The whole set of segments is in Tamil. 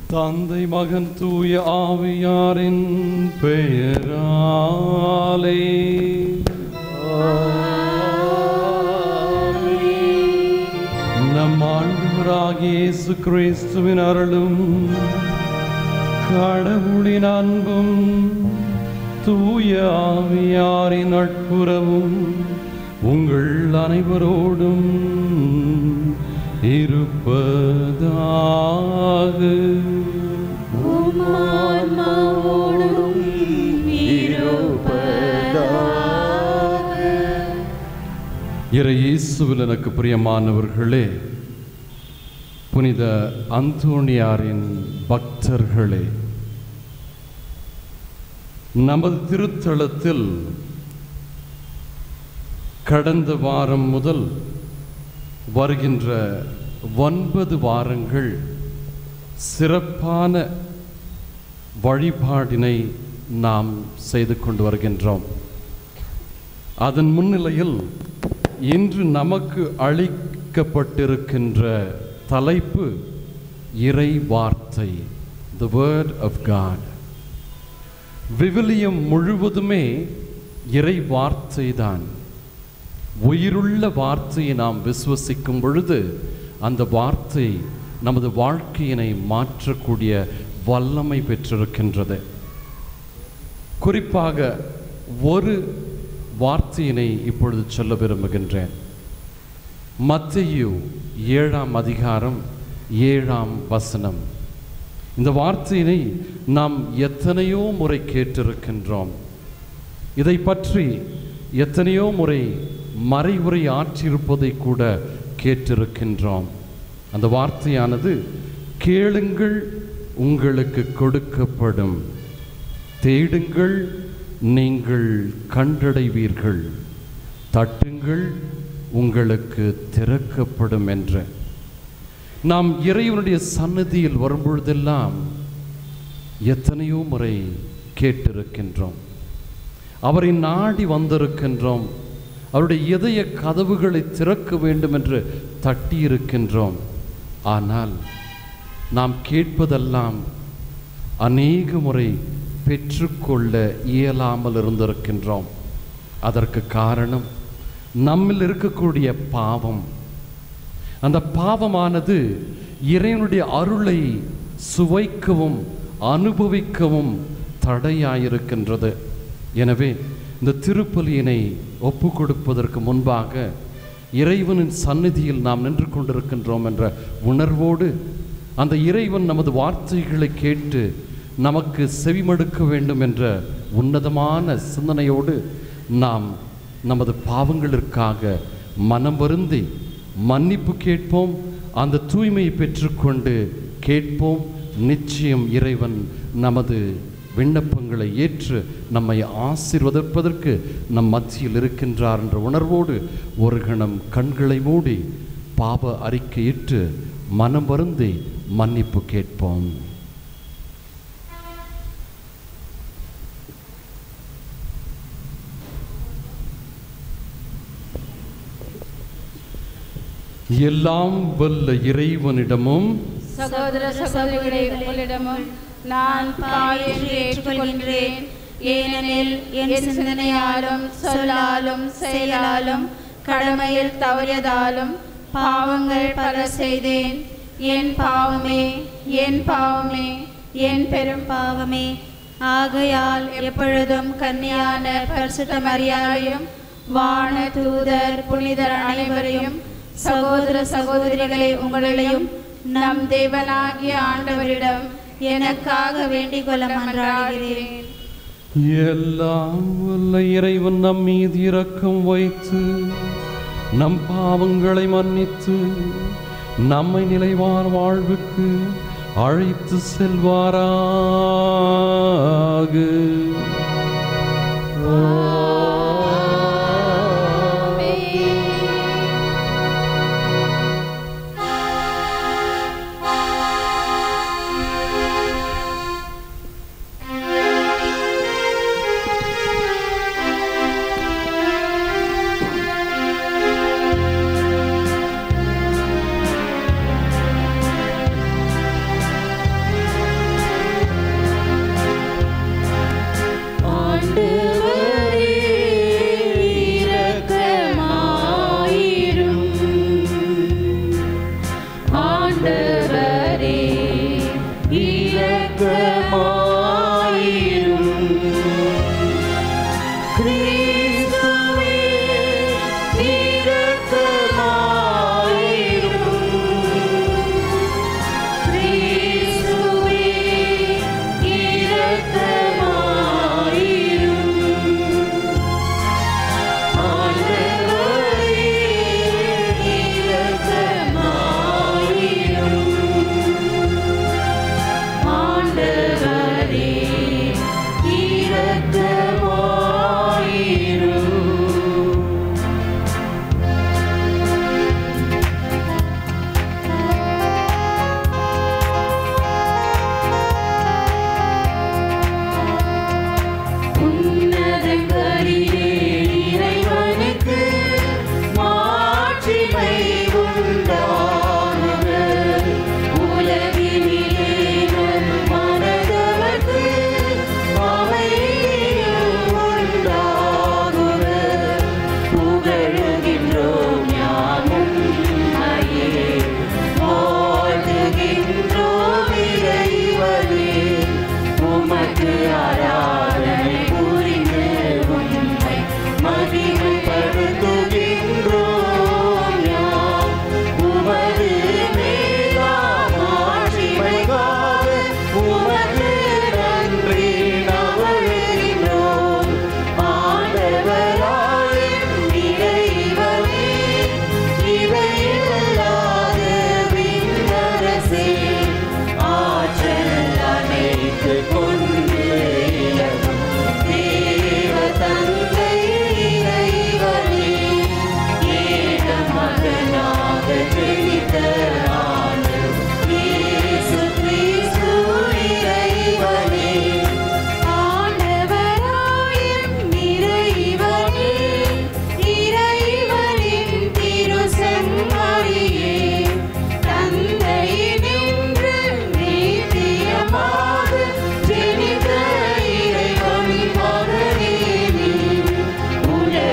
தந்தை மகன் தூய ஆவியாரின் பெயராலே நம் ஆண்டவராகிய இயேசு கிறிஸ்துவின் அருளும் கடவுளின் அன்பும் தூய ஆவியாரின் நட்புறவும் உங்கள் அனைவரோடும் இருப்பதாக இறை இயேசுவில் எனக்கு பிரியமானவர்களே புனித அந்தோணியாரின் பக்தர்களே நமது திருத்தலத்தில் கடந்த வாரம் முதல் வருகின்ற ஒன்பது வாரங்கள் சிறப்பான வழிபாடினை நாம் செய்து கொண்டு வருகின்றோம் அதன் முன்னிலையில் இன்று நமக்கு அளிக்கப்பட்டிருக்கின்ற தலைப்பு இறை வார்த்தை த வேர்ட் ஆஃப் காட் விவிலியம் முழுவதுமே இறை வார்த்தை தான் உயிருள்ள வார்த்தையை நாம் விசுவசிக்கும் பொழுது அந்த வார்த்தை நமது வாழ்க்கையினை மாற்றக்கூடிய வல்லமை பெற்றிருக்கின்றது குறிப்பாக ஒரு வார்த்தையினை இப்பொழுது சொல்ல விரும்புகின்றேன் மத்தேயு ஏழாம் அதிகாரம் ஏழாம் வசனம் இந்த வார்த்தையினை நாம் எத்தனையோ முறை கேட்டிருக்கின்றோம் இதை பற்றி எத்தனையோ முறை மறைவுரை ஆற்றியிருப்பதை கூட கேட்டிருக்கின்றோம் அந்த வார்த்தையானது கேளுங்கள் உங்களுக்கு கொடுக்கப்படும் தேடுங்கள் நீங்கள் கண்டடைவீர்கள் தட்டுங்கள் உங்களுக்கு திறக்கப்படும் என்று நாம் இறைவனுடைய சன்னதியில் வரும்பொழுதெல்லாம் எத்தனையோ முறை கேட்டிருக்கின்றோம் அவரை நாடி வந்திருக்கின்றோம் அவருடைய இதய கதவுகளை திறக்க வேண்டும் என்று தட்டியிருக்கின்றோம் ஆனால் நாம் கேட்பதெல்லாம் அநேக முறை பெற்றுக்கொள்ள இயலாமல் இருந்திருக்கின்றோம் அதற்கு காரணம் நம்மில் இருக்கக்கூடிய பாவம் அந்த பாவமானது இறைவனுடைய அருளை சுவைக்கவும் அனுபவிக்கவும் தடையாயிருக்கின்றது எனவே இந்த திருப்பலியினை ஒப்பு கொடுப்பதற்கு முன்பாக இறைவனின் சந்நிதியில் நாம் நின்று கொண்டிருக்கின்றோம் என்ற உணர்வோடு அந்த இறைவன் நமது வார்த்தைகளை கேட்டு நமக்கு செவிமடுக்க வேண்டும் என்ற உன்னதமான சிந்தனையோடு நாம் நமது பாவங்களிற்காக மனம் வருந்தி மன்னிப்பு கேட்போம் அந்த தூய்மையை பெற்றுக்கொண்டு கேட்போம் நிச்சயம் இறைவன் நமது விண்ணப்பங்களை ஏற்று நம்மை ஆசீர்வதிப்பதற்கு நம் மத்தியில் இருக்கின்றார் என்ற உணர்வோடு ஒரு கணம் கண்களை மூடி பாவ அறிக்கையிட்டு மனம் வருந்தி மன்னிப்பு கேட்போம் எல்லாம் வல்ல இறைவனிடமும் சகோதர சகோதரிகளே உங்களிடமும் நான் பாவி என்று ஏற்றுக்கொள்கின்றேன் ஏனெனில் என் சிந்தனையாலும் சொல்லாலும் செயலாலும் கடமையில் தவறியதாலும் பாவங்கள் பல செய்தேன் என் பாவமே என் பாவமே என் பெரும் பாவமே ஆகையால் எப்பொழுதும் கன்னியான பரிசுத்த மரியாதையும் வான தூதர் புனிதர் அனைவரையும் சகோதர சகோதரிகளே உங்களையும் நம் தேவனாகிய ஆண்டவரிடம் எனக்காக வேண்டிக் கொள்ள மன்றாடுகிறேன் எல்லாம் வல்ல இறைவன் நம் மீது இரக்கம் வைத்து நம் பாவங்களை மன்னித்து நம்மை நிலைவார் வாழ்வுக்கு அழைத்து செல்வாராக ஆ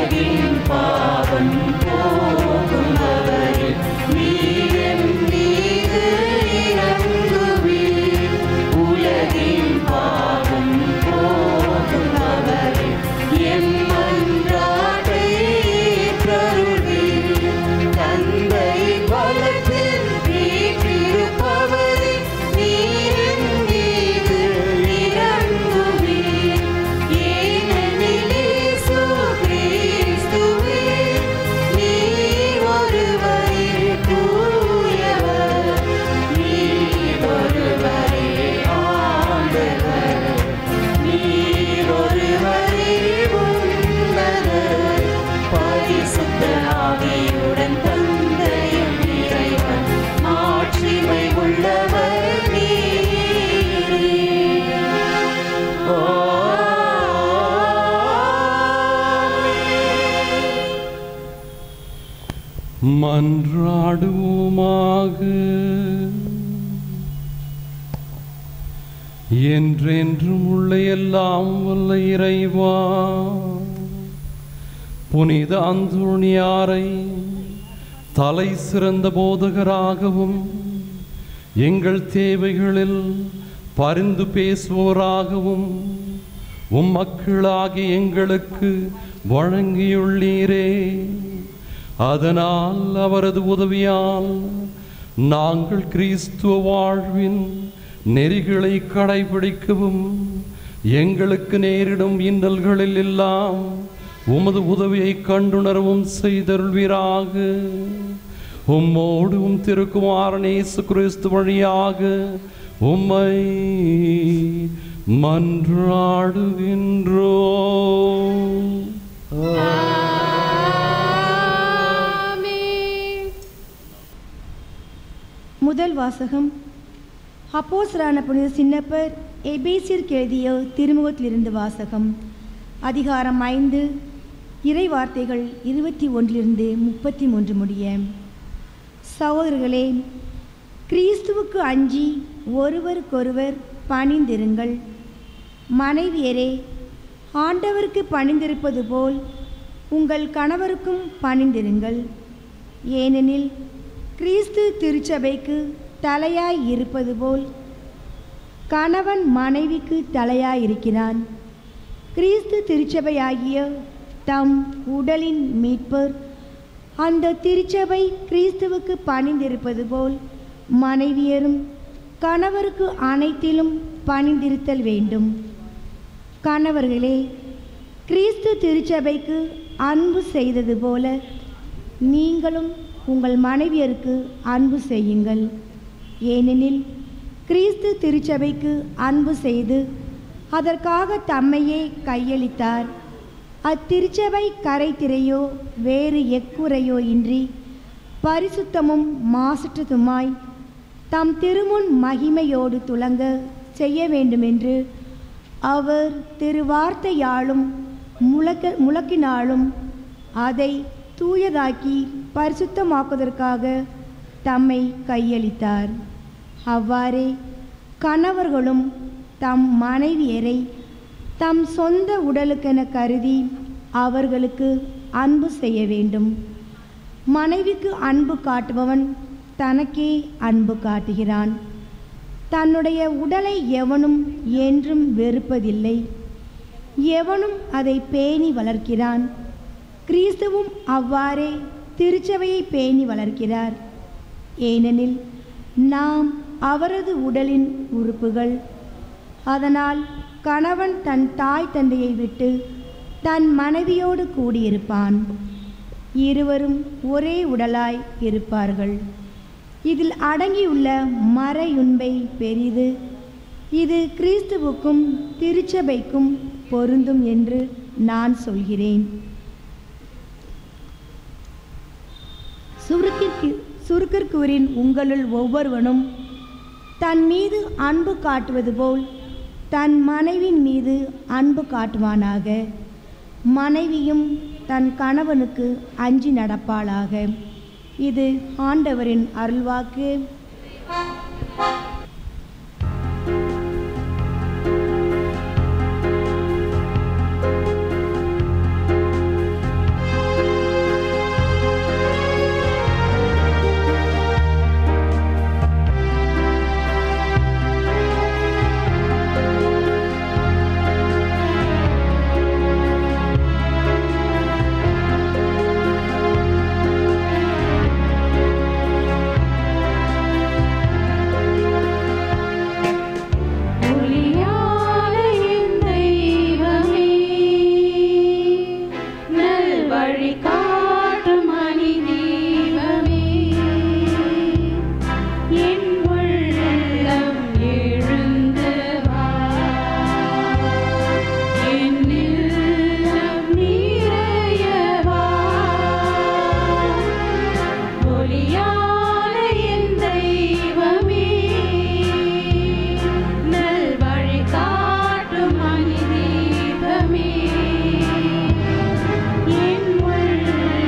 உலகின் பாவம் போகுமவரே நீரின் மீது இறங்குவீர் உலகின் பாவம் போகுமவரே என் மன்றாட்டை ஏற்றருள்வீர் தந்தை பலத்தில் வீற்றிருப்பவரே நீரின் மீது இறங்குவீர் ஏனெனில் இயேசு கிறிஸ்துவே நீர் ஒருவரே தூயவர் நீர் ஒருவரே ஆண்டவர் நீர் ஒருவரே உன்னதர் பரிசுத்த ஆவியுடன் தந்தையும் இறைவன் மாட்சிமை உள்ளவர் நீரே ஆமென். மன்றாடுவோமாக என்றென்றும் உள்ள எல்லாம் வல்ல இறைவா புனித அந்தோணியாரை தலை சிறந்த போதகராகவும் எங்கள் தேவைகளில் பரிந்து பேசுவோராகவும் உம் மக்களாகிய எங்களுக்கு வழங்கியுள்ளீரே அதனால் அவரது உதவியால் நாங்கள் கிறிஸ்துவ வாழ்வின் நெறிகளை கடைபிடிக்கவும் எங்களுக்கு நேரிடும் இன்னல்களில் எல்லாம் உமது உதவியை கண்டுணரவும் செய்தருள்வீராக உம்மோடு உம் திருக்குமாரன் இயேசு கிறிஸ்து வழியாக உம்மை மன்றாடுகின்றோம் முதல் வாசகம் அப்போஸ்தலரான புனித சின்னப்பர் எபேசியருக்கு எழுதிய திருமுகத்திலிருந்து வாசகம் அதிகாரம் ஐந்து இறை வார்த்தைகள் இருபத்தி ஒன்றிலிருந்து முப்பத்தி மூன்று முடிய சகோதரர்களே கிறிஸ்துவுக்கு அஞ்சி ஒருவருக்கொருவர் பணிந்திருங்கள் மனைவியரே ஆண்டவருக்கு பணிந்திருப்பது போல் உங்கள் கணவருக்கும் பணிந்திருங்கள் ஏனெனில் கிறிஸ்து திருச்சபைக்கு தலையாய் இருப்பது போல் கணவன் மனைவிக்கு தலையாய் இருக்கிறான் கிறிஸ்து திருச்சபையாகிய தம் உடலின் மீட்பர் அந்த திருச்சபை கிறிஸ்துவுக்கு பணிந்திருப்பது போல் மனைவியரும் கணவருக்கு அனைத்திலும் பணிந்திருத்தல் வேண்டும் கணவர்களே கிறிஸ்து திருச்சபைக்கு அன்பு செய்தது போல நீங்களும் உங்கள் மனைவியருக்கு அன்பு செய்யுங்கள் ஏனெனில் கிறிஸ்து திருச்சபைக்கு அன்பு செய்து அதற்காக தம்மையே கையளித்தார் அத்திருச்சபை கரைத்திரையோ வேறு எக்குறையோ இன்றி பரிசுத்தமும் மாசற்றதுமாய் தம் திருமுன் மகிமையோடு துலங்க செய்ய வேண்டுமென்று அவர் திருவார்த்தையாலும் முழக்க முழக்கினாலும் அதை தூயதாக்கி பரிசுத்தமாக்குவதற்காக தம்மை கையளித்தார் அவ்வாறே கணவர்களும் தம் மனைவியரை தம் சொந்த உடலுக்கென கருதி அவர்களுக்கு அன்பு செய்ய வேண்டும் மனைவிக்கு அன்பு காட்டுபவன் தனக்கே அன்பு காட்டுகிறான் தன்னுடைய உடலை எவனும் என்றும் வெறுப்பதில்லை எவனும் அதை பேணி வளர்க்கிறான் கிறிஸ்துவும் அவ்வாறே திருச்சபையை பேணி வளர்க்கிறார் ஏனெனில் நாம் அவரது உடலின் உறுப்புகள் அதனால் கணவன் தன் தாய் தந்தையை விட்டு தன் மனைவியோடு கூடியிருப்பான் இருவரும் ஒரே உடலாய் இருப்பார்கள் இதில் அடங்கியுள்ள மறையுண்மை பெரிது இது கிறிஸ்துவுக்கும் திருச்சபைக்கும் பொருந்தும் என்று நான் சொல்கிறேன் சுருக்கிற்கு சுருக்கிற்கூறின் உங்களுள் ஒவ்வொருவனும் தன் மீது அன்பு காட்டுவது போல் தன் மனைவின் மீது அன்பு காட்டுவானாக மனைவியும் தன் கணவனுக்கு அஞ்சி நடப்பாளாக இது ஆண்டவரின் அருள்வாக்கு வழி காட்டும் மணி தீபமே என் உள்ளம் எழுந்து வா என் இல்லம் நிறைய வா ஒளியான என் தெய்வமே நல் வழி காட்டும் மணி தீபமே என் உள்ளம்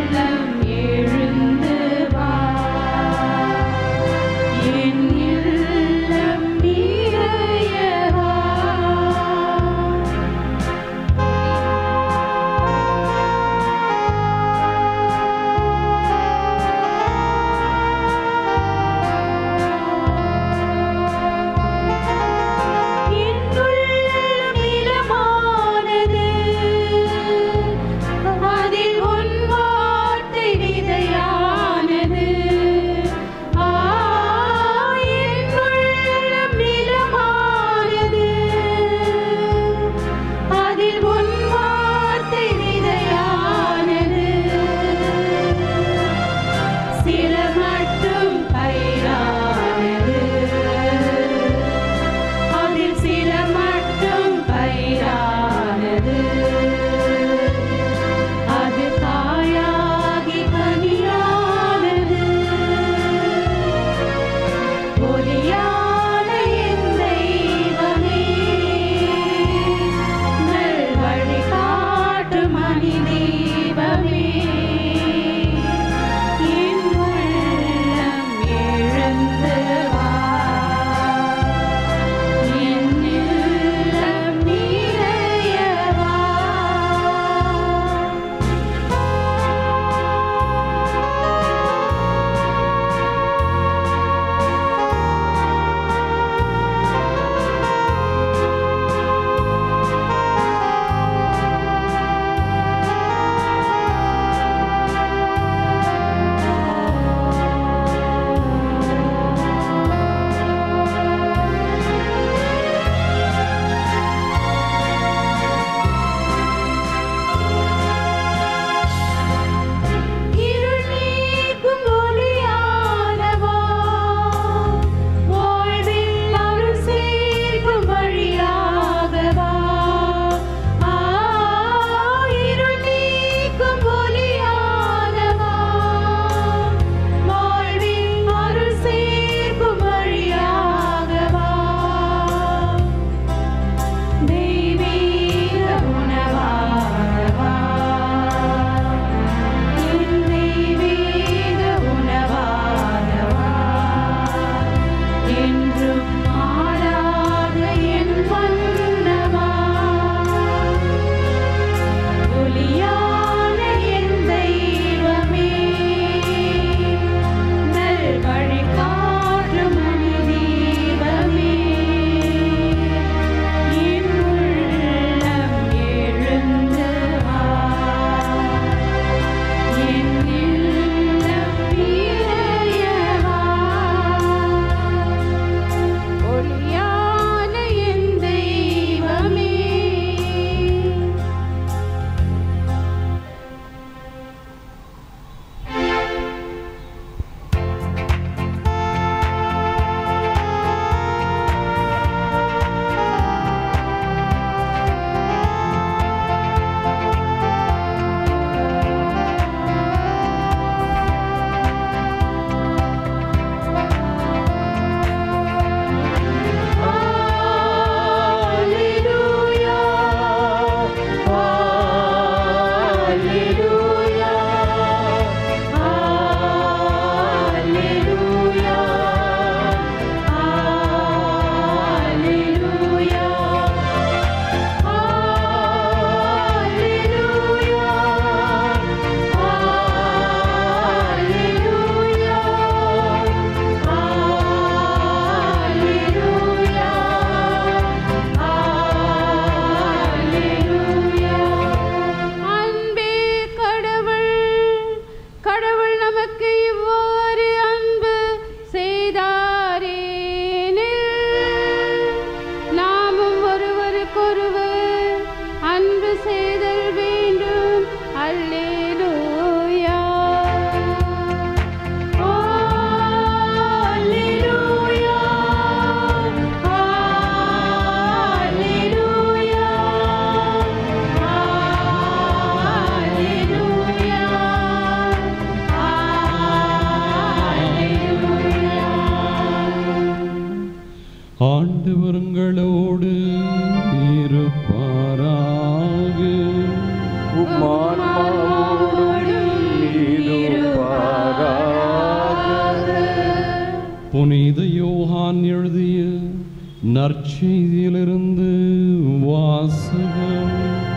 நற்செய்தியிலிருந்து வாசகம்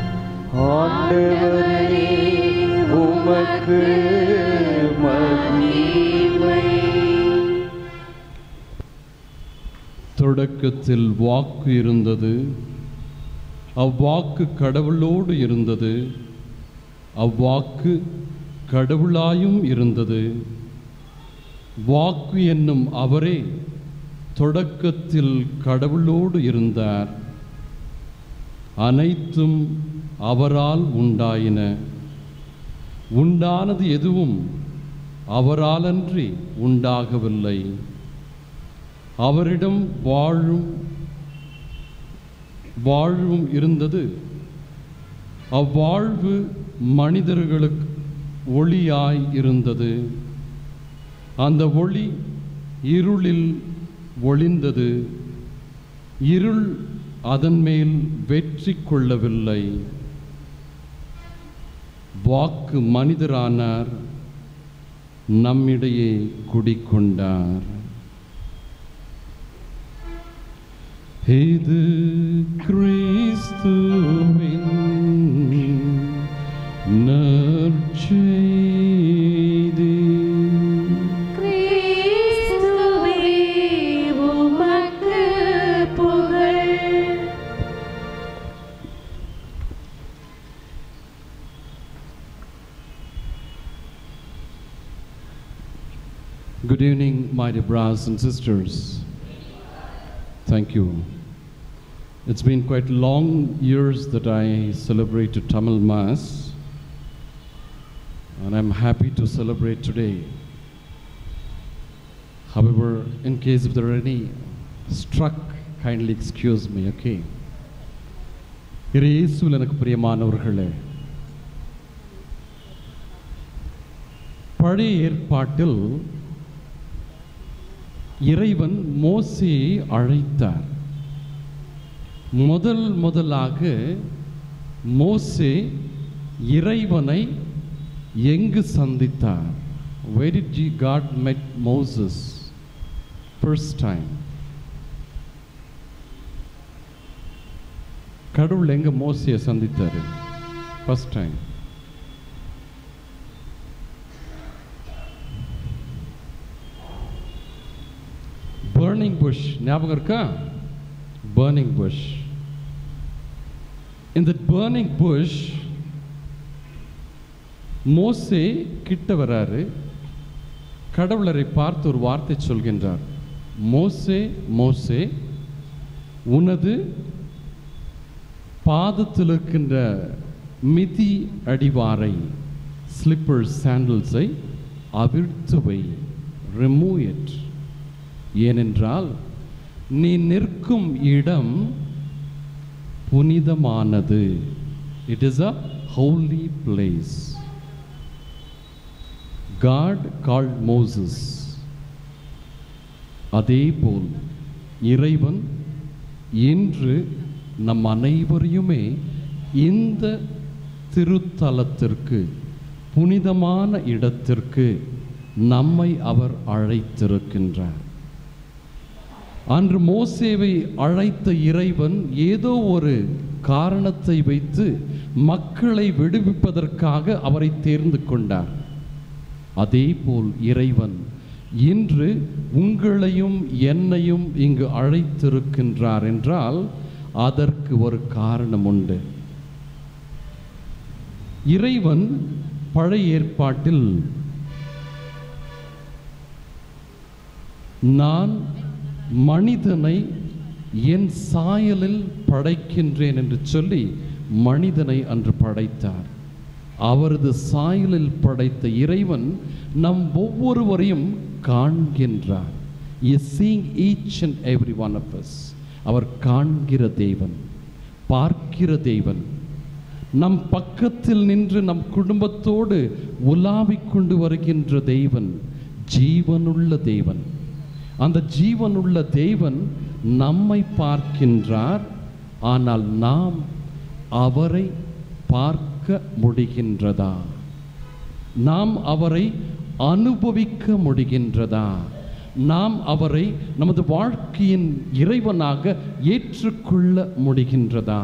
ஆண்டவரே உமக்கு மகிமை தொடக்கத்தில் வாக்கு இருந்தது அவ்வாக்கு கடவுளோடு இருந்தது அவ்வாக்கு கடவுளாயும் இருந்தது வாக்கு என்னும் அவரே தொடக்கத்தில் கடவுளோடு இருந்தார் அனைத்தும் அவரால் உண்டாயின உண்டானது எதுவும் அவராலன்றி உண்டாகவில்லை அவரிடம் வாழும் வாழ்வும் இருந்தது அவ்வாழ்வு மனிதர்களுக்கு ஒளியாய் இருந்தது அந்த ஒளி இருளில் ஒளிந்தது இருள் அதன் மேல் வெற்றி கொள்ளவில்லை வாக்கு மனிதரானார் நம்மிடையே குடிக்கொண்டார் இது கிறிஸ்துவின் நற்செய்தி கிறிஸ்துவே உமக்கு புகழ் Good evening, my dear brothers and sisters. Thank you. It's been quite long years that I celebrated Tamil Mass, and I'm happy to celebrate today. However, in case if there are any struck, kindly excuse me, okay? இயேசுவில் எனக்கு பிரியமானவர்களே பழைய ஏற்பாட்டில் இறைவன் மோசேயை அழைத்தார் முதல் முதலாக மோசே இறைவனை எங்கு சந்தித்தார் where did G- God met Moses first time கடவுள் எங்க மோசையை சந்தித்தாரு ஃபர்ஸ்ட் டைம் burning bush ஞாபகம் இருக்கா burning bush in that burning bush மோசே கிட்ட வராரு கடவுளரை பார்த்து ஒரு வார்த்தை சொல்கின்றார் மோசே மோசே உனது பாதத்தில் இருக்கின்ற மிதி அடிவாரை ஸ்லிப்பர்ஸ் சாண்டல்ஸை அவிழ்த்து வை ரிமூவ் இட் ஏனென்றால் நீ நிற்கும் இடம் புனிதமானது it is a holy place God called Moses அதேபோல் இறைவன் இன்று நம் அனைவரையுமே இந்த திருத்தலத்திற்கு புனிதமான இடத்திற்கு நம்மை அவர் அழைத்திருக்கின்றார் அன்று மோசேவை அழைத்த இறைவன் ஏதோ ஒரு காரணத்தை வைத்து மக்களை விடுவிப்பதற்காக அவரை தேர்ந்து கொண்டார் அதேபோல் இறைவன் இன்று உங்களையும் என்னையும் இங்கு அழைத்திருக்கின்றார் என்றால் அதற்கு ஒரு காரணம் உண்டு இறைவன் பழைய ஏற்பாட்டில் நான் மனிதனை என் சாயலில் படைக்கின்றேன் என்று சொல்லி மனிதனை அன்று படைத்தார் அவரது சாயலில் படைத்த இறைவன் நம் ஒவ்வொருவரையும் காண்கின்றார் is seeing each and every one of us அவர் காண்கிற தேவன் பார்க்கிற தேவன் நம் பக்கத்தில் நின்று நம் குடும்பத்தோடு உலாவிக் கொண்டு வருகின்ற தேவன் ஜீவனுள்ள தேவன் அந்த ஜீவனுள்ள தேவன் நம்மை பார்க்கின்றார் ஆனால் நாம் அவரை பார்க்க முடிகின்றதா நாம் அவரை அனுபவிக்க முடிகின்றதா நாம் அவரை நமது வாழ்க்கையின் இறைவனாக ஏற்றுக்கொள்ள முடிகின்றதா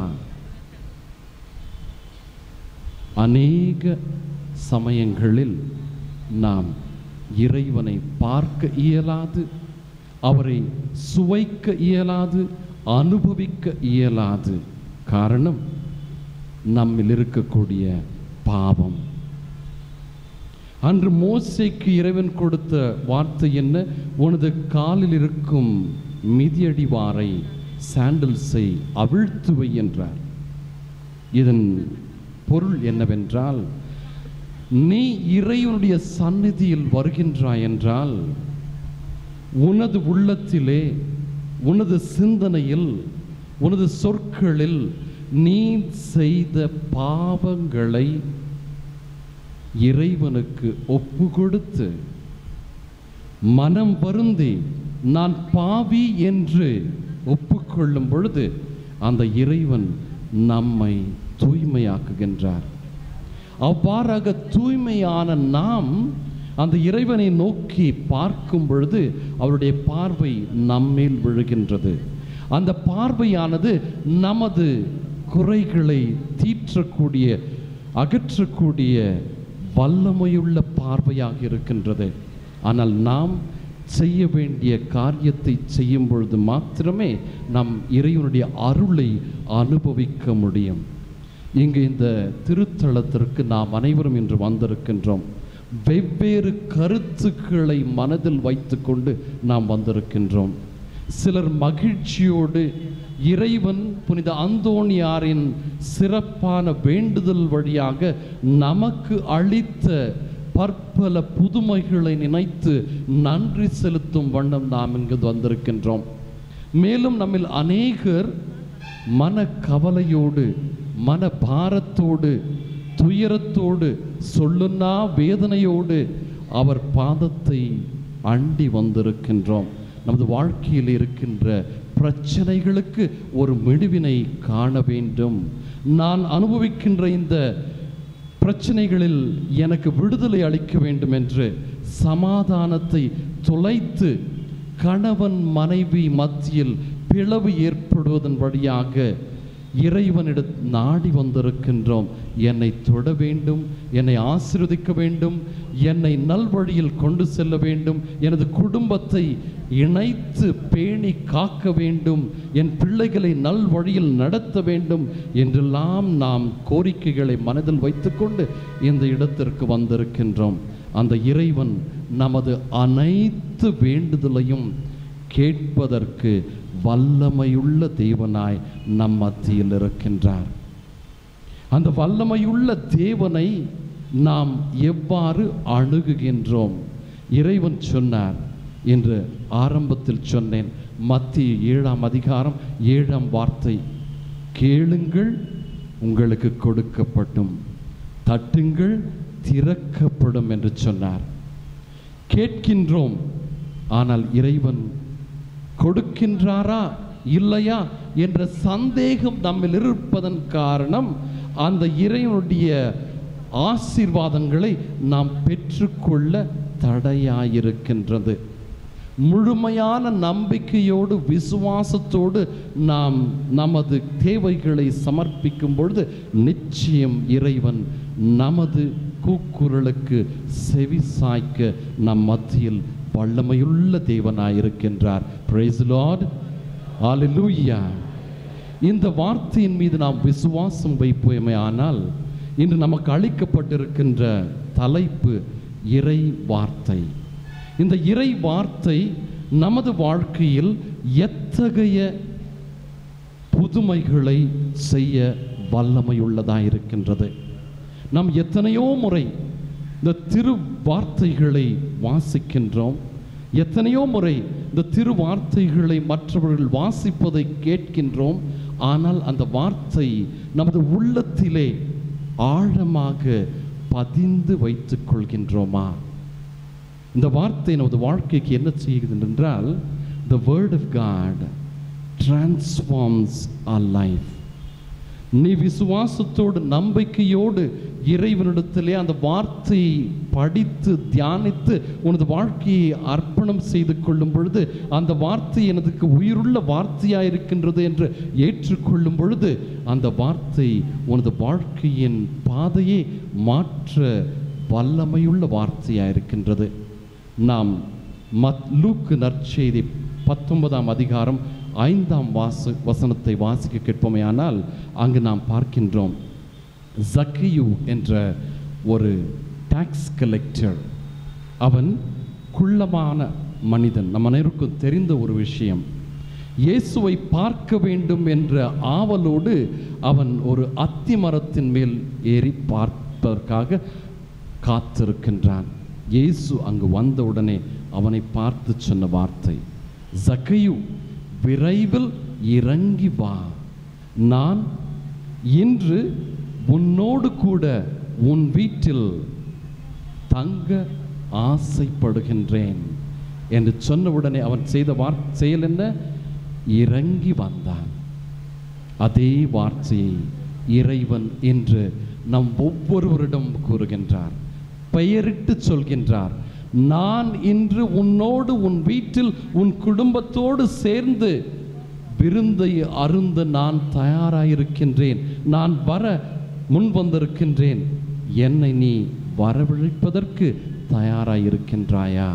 அநேக சமயங்களில் நாம் இறைவனை பார்க்க இயலாது அவரை சுவைக்க இயலாது அனுபவிக்க இயலாது காரணம் நம்மில் இருக்கக்கூடிய பாவம் அன்று மோசைக்கு இறைவன் கொடுத்த வார்த்தை என்ன உனது காலில் இருக்கும் மிதியடிவாரை சாண்டல்ஸை அவிழ்த்துவை என்றார் இதன் பொருள் என்னவென்றால் நீ இறைவனுடைய சந்நிதியில் வருகின்றாய் என்றால் உனது உள்ளத்திலே உனது சிந்தனையில் உனது சொற்களில் நீ செய்த பாவங்களை இறைவனுக்கு ஒப்பு கொடுத்து மனம் வருந்தி நான் பாவி என்று ஒப்புக்கொள்ளும் பொழுது அந்த இறைவன் நம்மை தூய்மையாக்குகின்றார் அவ்வாறாக தூய்மையான நாம் அந்த இறைவனை நோக்கி பார்க்கும் பொழுது அவருடைய பார்வை நம்மேல் விழுகின்றது அந்த பார்வையானது நமது குறைகளை தீற்றக்கூடிய அகற்றக்கூடிய வல்லமையுள்ள பார்வையாக இருக்கின்றது ஆனால் நாம் செய்ய வேண்டிய காரியத்தை செய்யும் பொழுது மாத்திரமே நம் இறைவனுடைய அருளை அனுபவிக்க முடியும் இங்கு இந்த திருத்தலத்திற்கு நாம் அனைவரும் இன்று வந்திருக்கின்றோம் வெவ்வேறு கருத்துக்களை மனதில் வைத்துக்கொண்டு நாம் வந்திருக்கின்றோம் சிலர் மகிழ்ச்சியோடு இறைவன் புனித அந்தோணியாரின் சிறப்பான வேண்டுதல் வழியாக நமக்கு அளித்த பற்பல புதுமைகளை நினைத்து நன்றி செலுத்தும் வண்ணம் நாம் இங்கு வந்திருக்கின்றோம் மேலும் நம்மில் அநேகர் மன கவலையோடு மன பாரத்தோடு துயரத்தோடு சொல்லுன்னா வேதனையோடு அவர் பாதத்தை அண்டி வந்திருக்கின்றோம் நமது வாழ்க்கையில் இருக்கின்ற பிரச்சனைகளுக்கு ஒரு முடிவினை காண வேண்டும் நான் அனுபவிக்கின்ற இந்த பிரச்சனைகளில் எனக்கு விடுதலை அளிக்க வேண்டும் என்று சமாதானத்தை தொலைத்து கணவன் மனைவி மத்தியில் பிளவு ஏற்படுவதன் வழியாக இறைவனிட நாடி வந்திருக்கின்றோம் என்னை தொட வேண்டும் என்னை ஆசீர்வதிக்க வேண்டும் என்னை நல்வழியில் கொண்டு செல்ல வேண்டும் எனது குடும்பத்தை இணைத்து பேணி காக்க வேண்டும் என் பிள்ளைகளை நல்வழியில் நடத்த வேண்டும் என்றெல்லாம் நாம் கோரிக்கைகளை மனதில் வைத்துக்கொண்டு இந்த இடத்திற்கு வந்திருக்கின்றோம் அந்த இறைவன் நமது அனைத்து வேண்டுதலையும் கேட்பதற்கு வல்லமையுள்ள தேவனாய் நம் மத்தியில் இருக்கின்றார் அந்த வல்லமையுள்ள தேவனை நாம் எவ்வாறு அணுகுகின்றோம் இறைவன் சொன்னார் என்று ஆரம்பத்தில் சொன்னேன் மத்திய ஏழாம் அதிகாரம் ஏழாம் வார்த்தை கேளுங்கள் உங்களுக்கு கொடுக்கப்படும் தட்டுங்கள் திறக்கப்படும் என்று சொன்னார் கேட்கின்றோம் ஆனால் இறைவன் கொடுக்கின்றாரா இல்லையா என்ற சந்தேகம் நம்மில் இருப்பதன் காரணம் அந்த இறைவனுடைய ஆசீர்வாதங்களை நாம் பெற்றுக்கொள்ள தடையாயிருக்கின்றது முழுமையான நம்பிக்கையோடு விசுவாசத்தோடு நாம் நமது தேவைகளை சமர்ப்பிக்கும் பொழுது நிச்சயம் இறைவன் நமது கூக்குரலுக்கு செவி சாய்க்க நம் மத்தியில் வல்லமையுள்ள தேவனாயிருக்கின்றார் பிரைஸ் லார்ட் ஹalleluya இந்த வார்த்தையின் மீது நாம் விசுவாசம் வைப்போமே ஆனால் இன்று நமக்கு அளிக்கப்பட்டிருக்கின்ற தலைப்பு இறை வார்த்தை இந்த இறை வார்த்தை நமது வாழ்க்கையில் எத்தகைய புதுமைகளை செய்ய வல்லமையுள்ளதாக இருக்கின்றது நாம் எத்தனையோ முறை இந்த திரு வார்த்தைகளை வாசிக்கின்றோம் எத்தனையோ முறை இந்த திரு வார்த்தைகளை மற்றவர்கள் வாசிப்பதை கேட்கின்றோம் ஆனால் அந்த வார்த்தை நமது உள்ளத்திலே ஆழமாக பதிந்து வைத்துக் கொள்கின்றோமா இந்த வார்த்தை நமது வாழ்க்கைக்கு என்ன செய்கிறது என்றால் the word of God transforms our life நீ விசுவாசத்தோடு நம்பிக்கையோடு இறைவனிடத்திலே அந்த வார்த்தையை படித்து தியானித்து உனது வாழ்க்கையை அர்ப்பணம் செய்து கொள்ளும் பொழுது அந்த வார்த்தை எனதுக்கு உயிருள்ள வார்த்தையாக இருக்கின்றது என்று ஏற்றுக்கொள்ளும் பொழுது அந்த வார்த்தை உனது வாழ்க்கையின் பாதையை மாற்ற வல்லமையுள்ள வார்த்தையாக இருக்கின்றது நாம் மத் லூக்கு நற்செய்தி பத்தொன்பதாம் அதிகாரம் ஐந்தாம் வாச வசனத்தை வாசிக்க கேட்போமேயானால் அங்கு நாம் பார்க்கின்றோம் ஜக்கியு என்ற ஒரு டாக்ஸ் கலெக்டர் அவன் குள்ளமான மனிதன் நம்ம அனைவருக்கும் தெரிந்த ஒரு விஷயம் இயேசுவை பார்க்க வேண்டும் என்ற ஆவலோடு அவன் ஒரு அத்தி மரத்தின் மேல் ஏறி பார்ப்பதற்காக காத்திருக்கின்றான் இயேசு அங்கு வந்தவுடனே அவனை பார்த்து சொன்ன வார்த்தை ஜக்கையு விரைவில் இறங்கி வா நான் இன்று உன்னோடு கூட உன் வீட்டில் தங்க ஆசைப்படுகின்றேன் என்று சொன்னவுடனே அவன் செய்த வார் செயல் என்ன இறங்கி வந்தான் அதே வார்த்தையை இறைவன் என்று நம் ஒவ்வொருவரிடம் கூறுகின்றார் பெயரிட்டு சொல்கின்றார் நான் இன்று உன்னோடு உன் வீட்டில் உன் குடும்பத்தோடு சேர்ந்து விருந்தை அருந்த நான் தயாராயிருக்கின்றேன் நான் வர முன் வந்திருக்கின்றேன் என்னை நீ வரவழைப்பதற்கு தயாராயிருக்கின்றாயா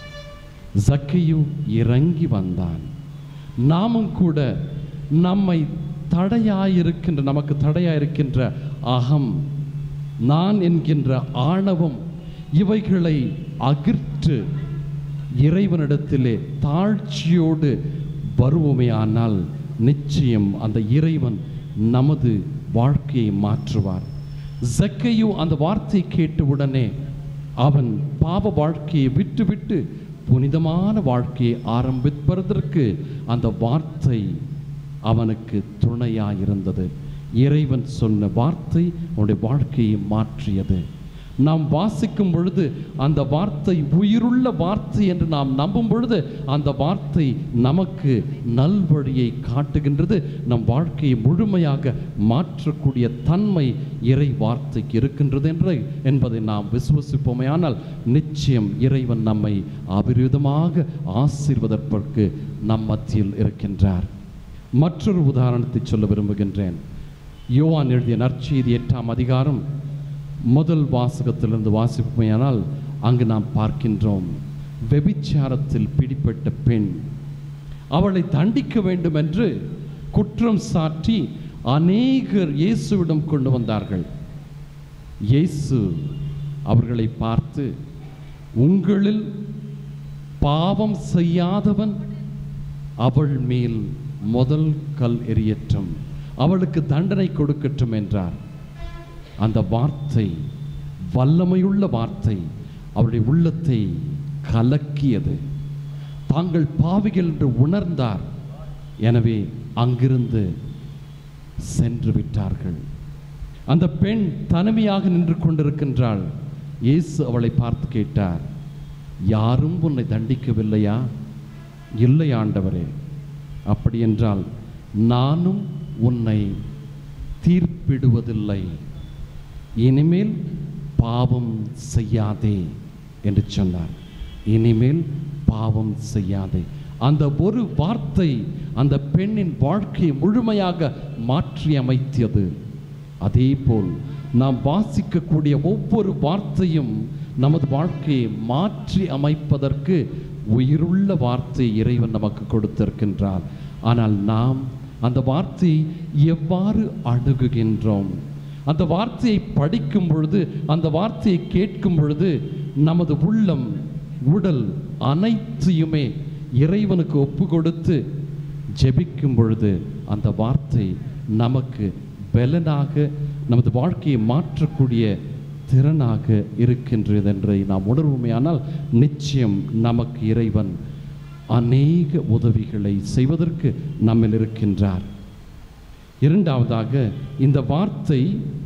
ஜக்கையு இறங்கி வந்தான் நாமும் கூட நம்மை தடையாயிருக்கின்ற நமக்கு தடையாயிருக்கின்ற அகம் நான் என்கின்ற ஆணவம் இவைகளை அகிர்த்து இறைவனிடத்திலே தாழ்ச்சியோடு வருவோமே ஆனால் நிச்சயம் அந்த இறைவன் நமது வாழ்க்கையை மாற்றுவார் ஜக்கையு அந்த வார்த்தையை கேட்ட உடனே அவன் பாவ வாழ்க்கையை விட்டுவிட்டு புனிதமான வாழ்க்கையை ஆரம்பிப்பதற்கு அந்த வார்த்தை அவனுக்கு துணையாயிருந்தது இறைவன் சொன்ன வார்த்தை அவனுடைய வாழ்க்கையை மாற்றியது நாம் வாசிக்கும் பொழுது அந்த வார்த்தை உயிருள்ள வார்த்தை என்று நாம் நம்பும் பொழுது அந்த வார்த்தை நமக்கு நல்வழியை காட்டுகின்றது நம் வாழ்க்கையை முழுமையாக மாற்றக்கூடிய தன்மை இறை வார்த்தைக்கு இருக்கின்றது என்று என்பதை நாம் விசுவசிப்போமையானால் நிச்சயம் இறைவன் நம்மை அபிரிதமாக ஆசீர்வதற்கு நம் மத்தியில் இருக்கின்றார் மற்றொரு உதாரணத்தை சொல்ல விரும்புகின்றேன் யோவான் எழுதிய நற்செய்தி எட்டாம் அதிகாரம் முதல் வாசகத்திலிருந்து வாசிப்போமையானால் அங்கு நாம் பார்க்கின்றோம் வெபிச்சாரத்தில் பிடிப்பட்ட பெண் அவளை தண்டிக்க வேண்டும் என்று குற்றம் சாட்டி அநேகர் இயேசுவிடம் கொண்டு வந்தார்கள் இயேசு அவர்களை பார்த்து உங்களில் பாவம் செய்யாதவன் அவள் மேல் முதல் கல் எறியட்டும் அவளுக்கு தண்டனை கொடுக்கட்டும் என்றார் அந்த வார்த்தை வல்லமையுள்ள வார்த்தை அவருடைய உள்ளத்தை கலக்கியது தாங்கள் பாவிகள் என்று உணர்ந்தார் எனவே அங்கிருந்து சென்று விட்டார்கள் அந்த பெண் தனிமையாக நின்று கொண்டிருக்கின்றாள் இயேசு அவளை பார்த்து கேட்டார் யாரும் உன்னை தண்டிக்கவில்லையா இல்லை ஆண்டவரே அப்படி என்றால் நானும் உன்னை தீர்ப்பிடுவதில்லை இனிமேல் பாவம் செய்யாதே என்று சொன்னார் இனிமேல் பாவம் செய்யாதே அந்த ஒரு வார்த்தை அந்த பெண்ணின் வாழ்க்கையை முழுமையாக மாற்றி அமைத்தது அதே போல் நாம் வாசிக்கக்கூடிய ஒவ்வொரு வார்த்தையும் நமது வாழ்க்கையை மாற்றி அமைப்பதற்கு உயிருள்ள வார்த்தை இறைவன் நமக்கு கொடுத்திருக்கின்றார் ஆனால் நாம் அந்த வார்த்தையை எவ்வாறு அணுகுகின்றோம் அந்த வார்த்தையை படிக்கும் பொழுது அந்த வார்த்தையை கேட்கும் பொழுது நமது உள்ளம் உடல் அனைத்தையுமே இறைவனுக்கு ஒப்பு கொடுத்து ஜெபிக்கும் பொழுது அந்த வார்த்தை நமக்கு பலனாக நமது வாழ்க்கையை மாற்றக்கூடிய திறனாக இருக்கின்றது என்பதை நாம் உணர்வுமையானால் நிச்சயம் நமக்கு இறைவன் அநேக உதவிகளை செய்வதற்கு நம்மில் இருக்கின்றார் இரண்டாவதாக இந்த வார்த்தை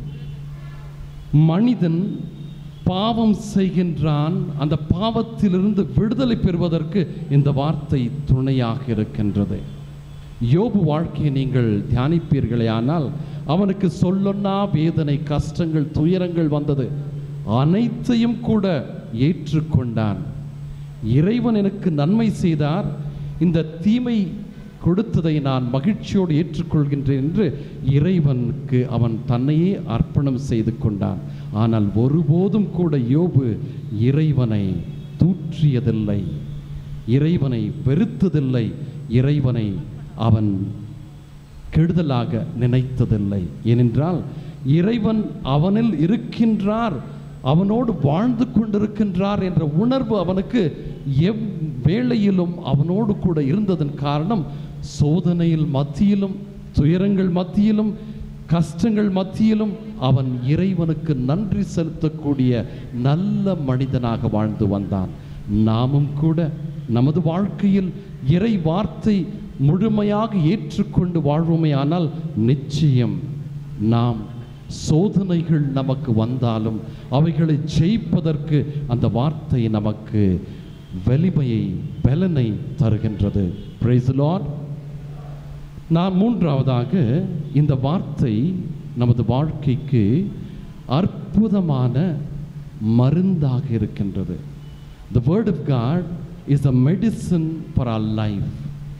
மனிதன் பாவம் செய்கின்றான் அந்த பாவத்திலிருந்து விடுதலை பெறுவதற்கு இந்த வார்த்தை துணையாக இருக்கின்றது யோபு வாழ்க்கையை நீங்கள் தியானிப்பீர்களே ஆனால் அவனுக்கு சொல்லொன்னா வேதனை கஷ்டங்கள் துயரங்கள் வந்தது அனைத்தையும் கூட ஏற்றுக்கொண்டான் இறைவன் எனக்கு நன்மை செய்தார் இந்த தீமை கொடுத்ததை நான் மகிழ்ச்சியோடு ஏற்றுக்கொள்கின்றேன் என்று இறைவனுக்கு அவன் தன்னையே அர்ப்பணம் செய்து கொண்டான் ஆனால் ஒருபோதும் கூட யோபு இறைவனை தூற்றியதில்லை இறைவனை வெறுத்ததில்லை இறைவனை அவன் கெடுதலாக நினைத்ததில்லை ஏனென்றால் இறைவன் அவனில் இருக்கின்றார் அவனோடு வாழ்ந்து கொண்டிருக்கின்றார் என்ற உணர்வு அவனுக்கு எவ்வேளையிலும் அவனோடு கூட இருந்ததன் காரணம் சோதனையில் மத்தியிலும் துயரங்கள் மத்தியிலும் கஷ்டங்கள் மத்தியிலும் அவன் இறைவனுக்கு நன்றி செலுத்தக்கூடிய நல்ல மனிதனாக வாழ்ந்து வந்தான் நாமும் கூட நமது வாழ்க்கையில் இறை வார்த்தை முழுமையாக ஏற்றுக்கொண்டு வாழ்வோமே ஆனால் நிச்சயம் நாம் சோதனைகள் நமக்கு வந்தாலும் அவைகளை ஜெயிப்பதற்கு அந்த வார்த்தை நமக்கு வலிமையை பலனை தருகின்றது பிரைஸ் லார்ட் நான் மூன்றாவதாக இந்த வார்த்தை நமது வாழ்க்கைக்கு அற்புதமான மருந்தாக இருக்கின்றது The word of God is a medicine for our life.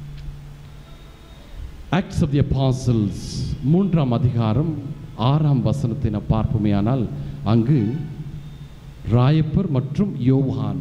Acts of the Apostles மூன்றாம் அதிகாரம் ஆறாம் வசனத்தை நாம் பார்ப்போமேயானால் அங்கு ராயப்பர் மற்றும் யோவான்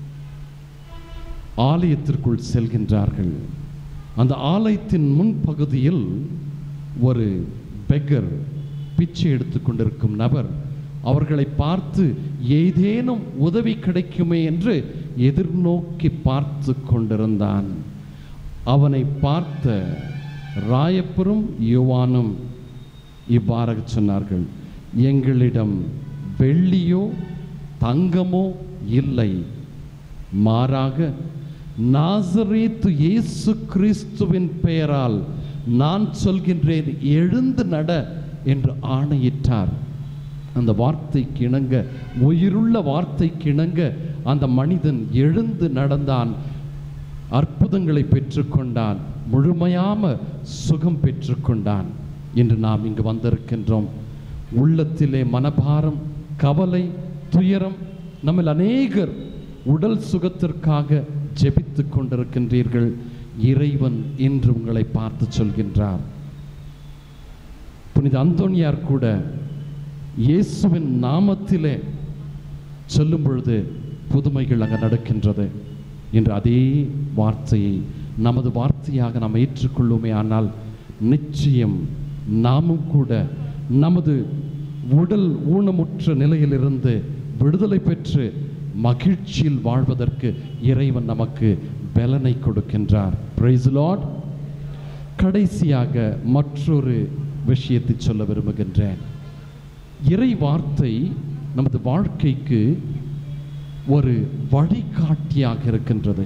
ஆலயத்திற்குள் செல்கின்றார்கள் அந்த ஆலயத்தின் முன்பகுதியில் ஒரு பெக்கர் பிச்சை எடுத்துக்கொண்டிருக்கும் நபர் அவர்களை பார்த்து ஏதேனும் உதவி கிடைக்குமே என்று எதிர்நோக்கி பார்த்து கொண்டிருந்தான் அவனை பார்த்த ராயப்பரும் யுவானும் இவ்வாறாக சொன்னார்கள் எங்களிடம் வெள்ளியோ தங்கமோ இல்லை மாறாக நாசரேத்து இயேசு கிறிஸ்துவின் பெயரால் நான் சொல்கின்றேன் எழுந்து நட என்று ஆணையிட்டார் அந்த வார்த்தைக்கு இணங்க உயிருள்ள வார்த்தைக்கு இணங்க அந்த மனிதன் எழுந்து நடந்தான் அற்புதங்களை பெற்றுக்கொண்டான் முழுமையாம சுகம் பெற்றுக்கொண்டான் என்று நாம் இங்கு வந்திருக்கின்றோம் உள்ளத்திலே மனபாரம் கவலை துயரம் நம்மில் அநேகர் உடல் சுகத்திற்காக ஜெபித்து கொண்டிருக்கின்றீர்கள் இறைவன் இன்று உங்களை பார்த்து சொல்கின்றார் புனித அந்தோனியார் கூட இயேசுவின் நாமத்திலே சொல்லும் பொழுது புதுமைகள் அங்கே நடக்கின்றது என்று அதே வார்த்தையை நமது வார்த்தையாக நாம் ஏற்றுக்கொள்ளுமே ஆனால் நிச்சயம் நாமும் கூட நமது உடல் ஊனமுற்ற நிலையிலிருந்து விடுதலை பெற்று மகிழ்ச்சியில் வாழ்வதற்கு இறைவன் நமக்கு பலனை கொடுக்கின்றார் பிரைஸ் லார்ட் கடைசியாக மற்றொரு விஷயத்தை சொல்ல விரும்புகின்றேன் இறை வார்த்தை நமது வாழ்க்கைக்கு ஒரு வழிகாட்டியாக இருக்கின்றது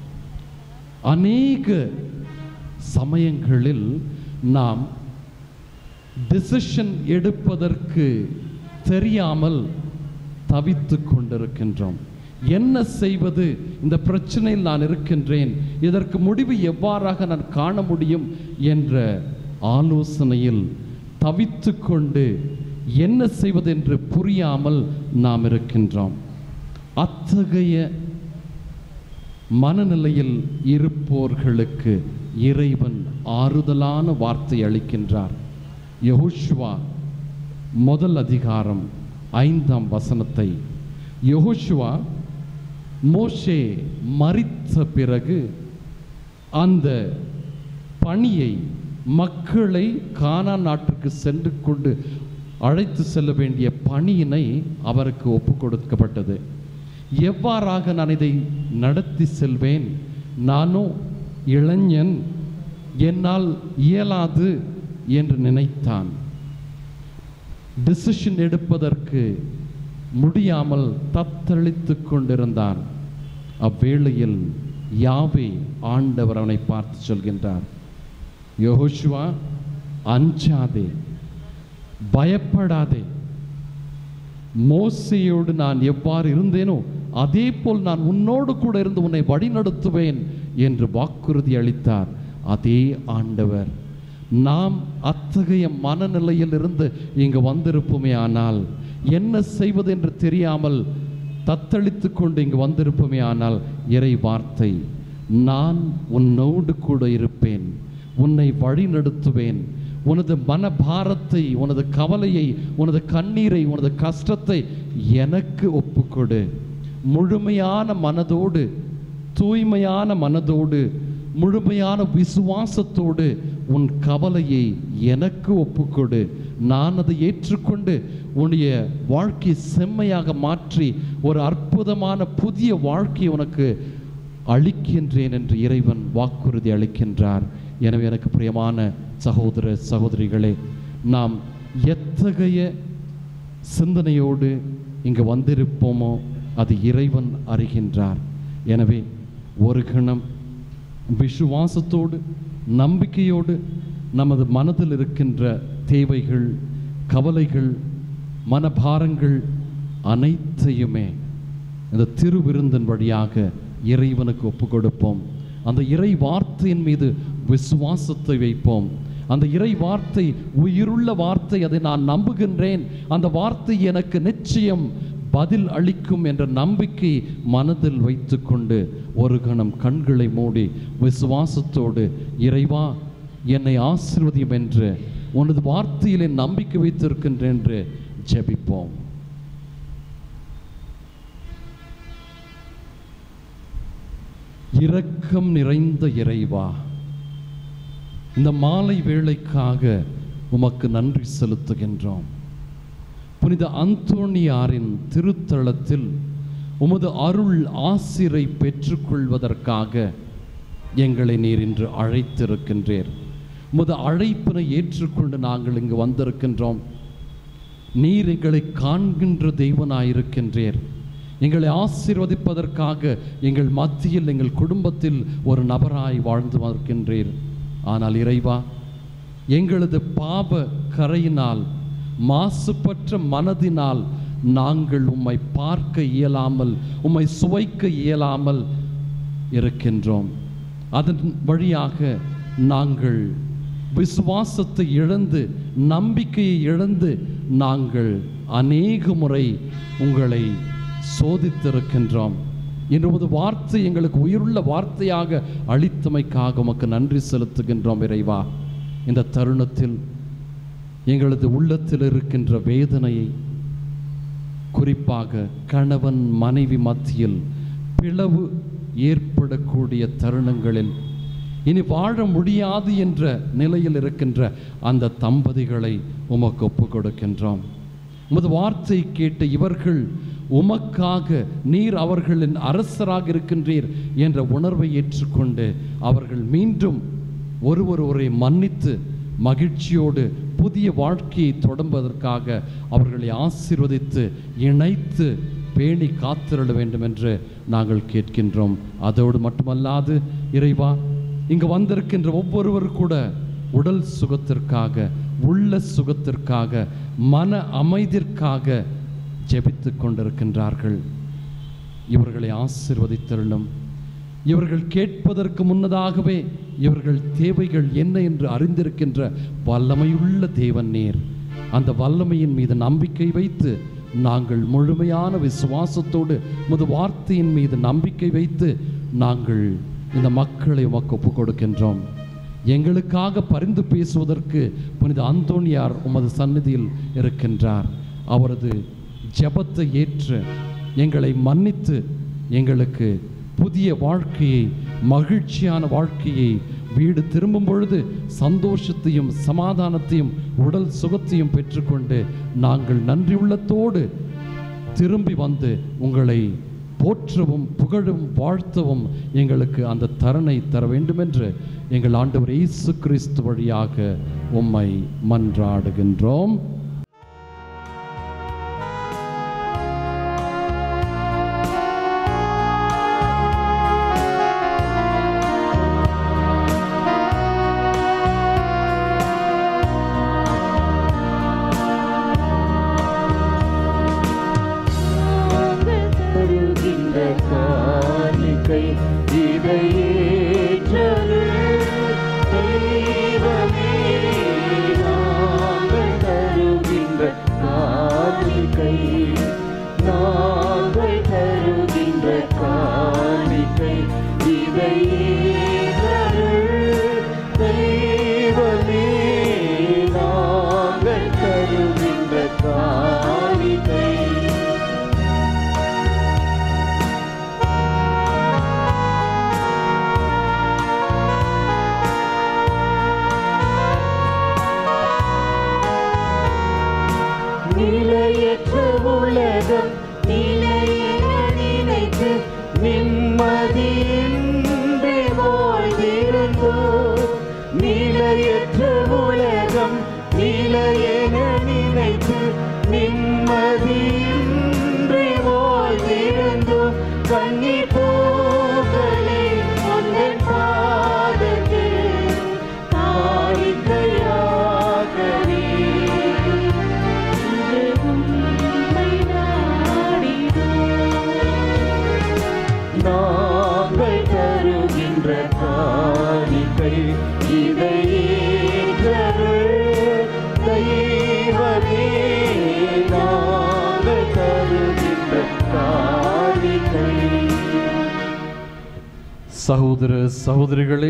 அநேக சமயங்களில் நாம் டிசிஷன் எடுப்பதற்கு தெரியாமல் தவித்து கொண்டிருக்கின்றோம் என்ன செய்வது இந்த பிரச்சனையில் நான் இருக்கின்றேன் இதற்கு முடிவு எவ்வாறாக நான் காண முடியும் என்ற ஆலோசனையில் தவித்து கொண்டு என்ன செய்வது என்று புரியாமல் நாம் இருக்கின்றோம் அத்தகைய மனநிலையில் இருப்போர்களுக்கு இறைவன் ஆறுதலான வார்த்தை அளிக்கின்றார் யெகோஷுவா முதல் அதிகாரம் ஐந்தாம் வசனத்தை யெகோஷுவா மோஷே மரித்த பிறகு அந்த பணியை மக்களை கானா நாட்டுக்கு சென்று கொண்டு அழைத்து செல்ல வேண்டிய பணியினை அவருக்கு ஒப்பு கொடுக்கப்பட்டது எவ்வாறாக நான் இதை நடத்தி செல்வேன் நானோ இளைஞன் என்னால் இயலாது என்று நினைத்தான் டிசிஷன் எடுப்பதற்கு முடியாமல் தத்தளித்து கொண்டிருந்தான் அவ்வேளையில் யாவே ஆண்டவர் அவனை பார்த்து சொல்கின்றார் யோசுவா அஞ்சாதே பயப்படாதே மோசையோடு நான் எவ்வாறு இருந்தேனோ அதே போல் நான் உன்னோடு கூட இருந்து உன்னை வழிநடத்துவேன் என்று வாக்குறுதி அளித்தார் அதே ஆண்டவர் நாம் அத்தகைய மனநிலையில் இருந்து இங்கு வந்திருப்போமே ஆனால் என்ன செய்வது என்று தெரியாமல் தத்தளித்து கொண்டு இங்கு வந்திருப்போமே ஆனால் இறை வார்த்தை நான் உன்னோடு கூட இருப்பேன் உன்னை வழிநடத்துவேன் உனது மனபாரத்தை உனது கவலையை உனது கண்ணீரை உனது கஷ்டத்தை எனக்கு ஒப்புக்கொடு முழுமையான மனதோடு தூய்மையான மனதோடு முழுமையான விசுவாசத்தோடு உன் கவலையை எனக்கு ஒப்புக்கொடு நான் அதை ஏற்றுக்கொண்டு உன்னுடைய வாழ்க்கையை செம்மையாக மாற்றி ஒரு அற்புதமான புதிய வாழ்க்கையை உனக்கு அளிக்கின்றேன் என்று இறைவன் வாக்குறுதி அளிக்கின்றார் எனவே எனக்கு பிரியமான சகோதர சகோதரிகளே நாம் எத்தகைய சிந்தனையோடு இங்கு வந்திருப்போமோ அது இறைவன் அறிகின்றார் எனவே ஒரு கணம் விசுவாசத்தோடு நம்பிக்கையோடு நமது மனதில் இருக்கின்ற தேவைகள் கவலைகள் மனபாரங்கள் அனைத்தையுமே இந்த திருவிருந்தின் வழியாக இறைவனுக்கு ஒப்பு கொடுப்போம் அந்த இறை வார்த்தையின் மீது விசுவாசத்தை வைப்போம் அந்த இறை வார்த்தை உயிருள்ள வார்த்தை அதை நான் நம்புகின்றேன் அந்த வார்த்தை எனக்கு நிச்சயம் பதில் அளிக்கும் என்ற நம்பிக்கை மனதில் வைத்துக்கொண்டு ஒரு கணம் கண்களை மூடி விசுவாசத்தோடு இறைவா என்னை ஆசீர்வதியும் என்று உனது வார்த்தையிலே நம்பிக்கை வைத்திருக்கின்றேன் என்று ஜெபிப்போம் இரக்கம் நிறைந்த இறைவா இந்த மாலை வேளைக்காக உமக்கு நன்றி செலுத்துகின்றோம் புனித அந்தோணியாரின் திருத்தலத்தில் உமது அருள் ஆசிரை பெற்றுக்கொள்வதற்காக எங்களை நீர் இன்று அழைத்திருக்கின்றீர் உமது அழைப்பினை ஏற்றுக்கொண்டு நாங்கள் இங்கு வந்திருக்கின்றோம் நீர் எங்களை காண்கின்ற தெய்வனாயிருக்கின்றீர் எங்களை ஆசீர்வதிப்பதற்காக எங்கள் மத்தியில் எங்கள் குடும்பத்தில் ஒரு நபராய் வாழ்ந்து வருகின்றீர் ஆனால் இறைவா எங்களது பாப கரையினால் மாசுபற்ற மனதினால் நாங்கள் உம்மை பார்க்க இயலாமல் உம்மை சுவைக்க இயலாமல் இருக்கின்றோம் அதன் வழியாக நாங்கள் விசுவாசத்தை இழந்து நம்பிக்கையை இழந்து நாங்கள் அநேக முறை உங்களை சோதித்திருக்கின்றோம் இன்று உமது வார்த்தை எங்களுக்கு உயிருள்ள வார்த்தையாக அளித்தமைக்காக உமக்கு நன்றி செலுத்துகின்றோம் இறைவா இந்த தருணத்தில் எங்களது உள்ளத்தில் இருக்கின்ற வேதனையை குறிப்பாக கணவன் மனைவி மத்தியில் பிளவு ஏற்படக்கூடிய தருணங்களில் இனி வாழ முடியாது என்ற நிலையில் இருக்கின்ற அந்த தம்பதிகளை உமக்கு ஒப்பு கொடுக்கின்றோம் உமது வார்த்தை கேட்ட இவர்கள் உமக்காக நீர் அவர்களின் அரசராக இருக்கின்றீர் என்ற உணர்வை ஏற்றுக்கொண்டு அவர்கள் மீண்டும் ஒருவர் ஒருவரை மன்னித்து மகிழ்ச்சியோடு புதிய வாழ்க்கையை தொடங்குவதற்காக அவர்களை ஆசீர்வதித்து இணைத்து பேணி காத்திருட வேண்டும் என்று நாங்கள் கேட்கின்றோம் அதோடு மட்டுமல்லாது இறைவா இங்கு வந்திருக்கின்ற ஒவ்வொருவர் கூட உடல் சுகத்திற்காக உள்ள சுகத்திற்காக மன அமைதிற்காக ஜெபித்து கொண்டிருக்கின்றார்கள் இவர்களை ஆசிர்வதித்தருளும் இவர்கள் கேட்பதற்கு முன்னதாகவே இவர்கள் தேவைகள் என்ன என்று அறிந்திருக்கின்ற வல்லமையுள்ள தேவன் நீர் அந்த வல்லமையின் மீது நம்பிக்கை வைத்து நாங்கள் முழுமையான விசுவாசத்தோடு முது வார்த்தையின் மீது நம்பிக்கை வைத்து நாங்கள் இந்த மக்களை உமக்கு ஒப்புக் கொடுக்கின்றோம் எங்களுக்காக பரிந்து பேசுவதற்கு புனித அந்தோணியார் உமது சந்நிதியில் இருக்கின்றார் அவரது ஜெபத்தை ஏற்று எங்களை மன்னித்து எங்களுக்கு புதிய வாழ்க்கையை மகிழ்ச்சியான வாழ்க்கையை வீடு திரும்பும் பொழுது சந்தோஷத்தையும் சமாதானத்தையும் உடல் சுகத்தையும் பெற்றுக்கொண்டு நாங்கள் நன்றியுள்ளத்தோடு திரும்பி வந்து உங்களை போற்றவும் புகழும் வாழ்த்தவும் எங்களுக்கு அந்த தருணை தர வேண்டுமென்று எங்கள் ஆண்டவர் இயேசு கிறிஸ்து வழியாக உம்மை மன்றாடுகின்றோம் தருகின்ற காணிக்கை இதையேற்றருள் காணிக்கை இதை ஏற்றருள் தெய்வமே நாங்கள் தருகின்ற காணிக்கை நிலையற்ற உலகம் நிலையென நினைத்து நிம்மதியின்றி வாழ்ந்திருந்தோம் நிலையற்ற உலகம் நிலையென நினைத்து நிம்மதியின்றி வாழ்ந்திருந்தோம் கண்ணீர் பூக்களே உந்தன் பாதத்தில் காணிக்கையாகவே நாங்கள் தருகின்ற காணிக்கை இதை ஏற்றருள் தெய்வமே நாங்கள் தருகின்ற காணிக்கை சகோதர சகோதரிகளே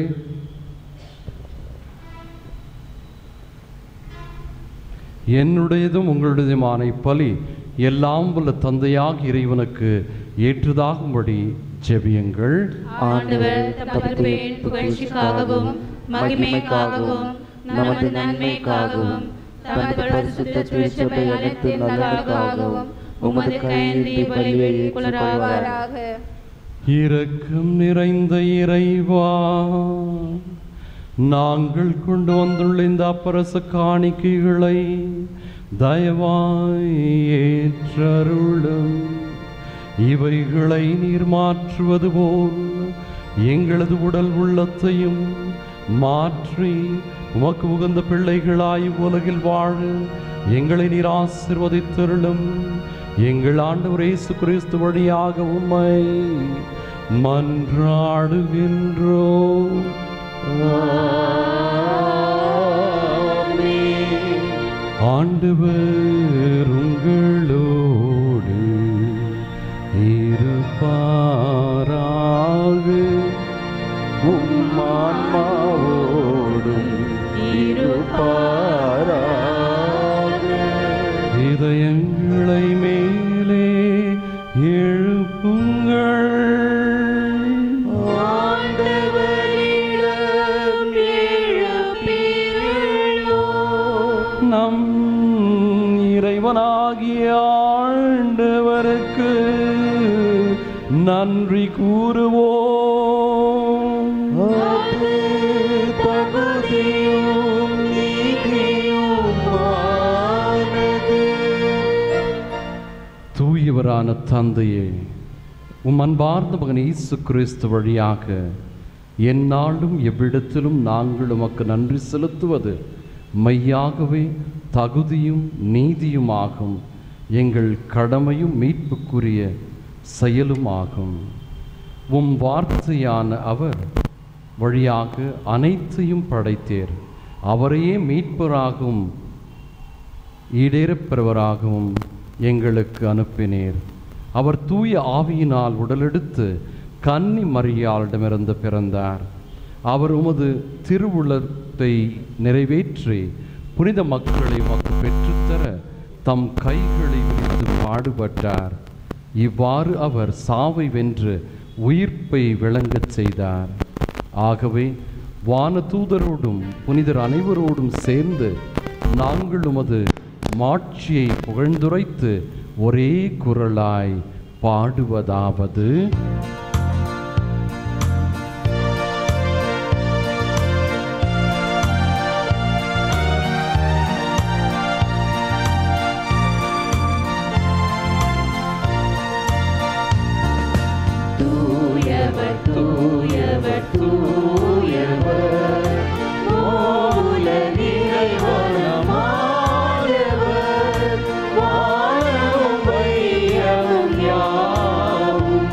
என்னுடையதும் உங்களுடையதுமான இப்பலி எல்லாம் வல்ல தந்தையாக இறைவனுக்கு ஏற்றதாகும்படி ஜெபியுங்கள் ஆண்டவர் தமது பேரின் புகழ்ச்சிக்காகவும் மகிமைக்காகவும் நமது நன்மைக்காகவும் தமது பரிசுத்த திருச்சபை அனைத்து நலனுக்காகவும் உமது கையேந்தி பலியை குளராவாராக இரக்கம் நிறைந்த இறைவா நாங்கள் கொண்டு வந்துள்ள இந்த அப்பரச காணிக்கைகளை தயவாய் ஏற்றருளும் இவைகளை நீர் மாற்றுவது போல் எங்களது உடல் உள்ளத்தையும் மாற்றி உமக்கு உகந்த பிள்ளைகளாய் உலகில் வாழ எங்களை நீர் ஆசிர்வதித்தருளும் எங்கள் ஆண்டவர் இயேசு கிறிஸ்து வழியாக உம்மை மன்றாடுகின்றோ ஆண்டவர் உங்களோடு இருப்பாராக உம்மான்மாவோடும் இருப்பாராக இதயங்களை மேலே எழுப்புங்கள் ஆண்டவரிடம் எழுப்பியுள்ளோம். நம் இறைவனாகிய ஆண்டவருக்கு நன்றி கூறுவோம் அது தகுதியும் நீதியுமானது. தூயவரான தந்தையே உம் அன்பார்ந்த மகன் இயேசு கிறிஸ்து வழியாக எந்நாளும் எவ்விடத்திலும் நாங்கள் உமக்கு நன்றி செலுத்துவது மெய்யாகவே தகுதியும் நீதியுமாகும் எங்கள் கடமையும் மீட்புக்குரிய செயலுமாகும் உம் வார்த்தையான அவர் வழியாக அனைத்தையும் படைத்தேர் அவரையே மீட்பராகவும் ஈடேறப்பெறுவராகவும் எங்களுக்கு அனுப்பினீர் அவர் தூய ஆவியினால் உடலெடுத்து கன்னி மரியாளிடமிருந்து பிறந்தார் அவர் உமது திருவுளத்தை நிறைவேற்றி புனித மக்களை உமக்கு பெற்றுத்தர தம் கைகளை விரித்து பாடுபட்டார் இவ்வாறு அவர் சாவை வென்று உயிர்ப்பை விளங்கச் செய்தார் ஆகவே வானதூதரோடும் புனிதர் அனைவரோடும் சேர்ந்து நாங்கள் உமது மாட்சியை புகழ்ந்துரைத்து ஒரே குரலாய் பாடுவதாவது தூயவர் தூயவர் தூயவர் மூல நிறைவனமானவர் வானமும் வையமும் யாவும்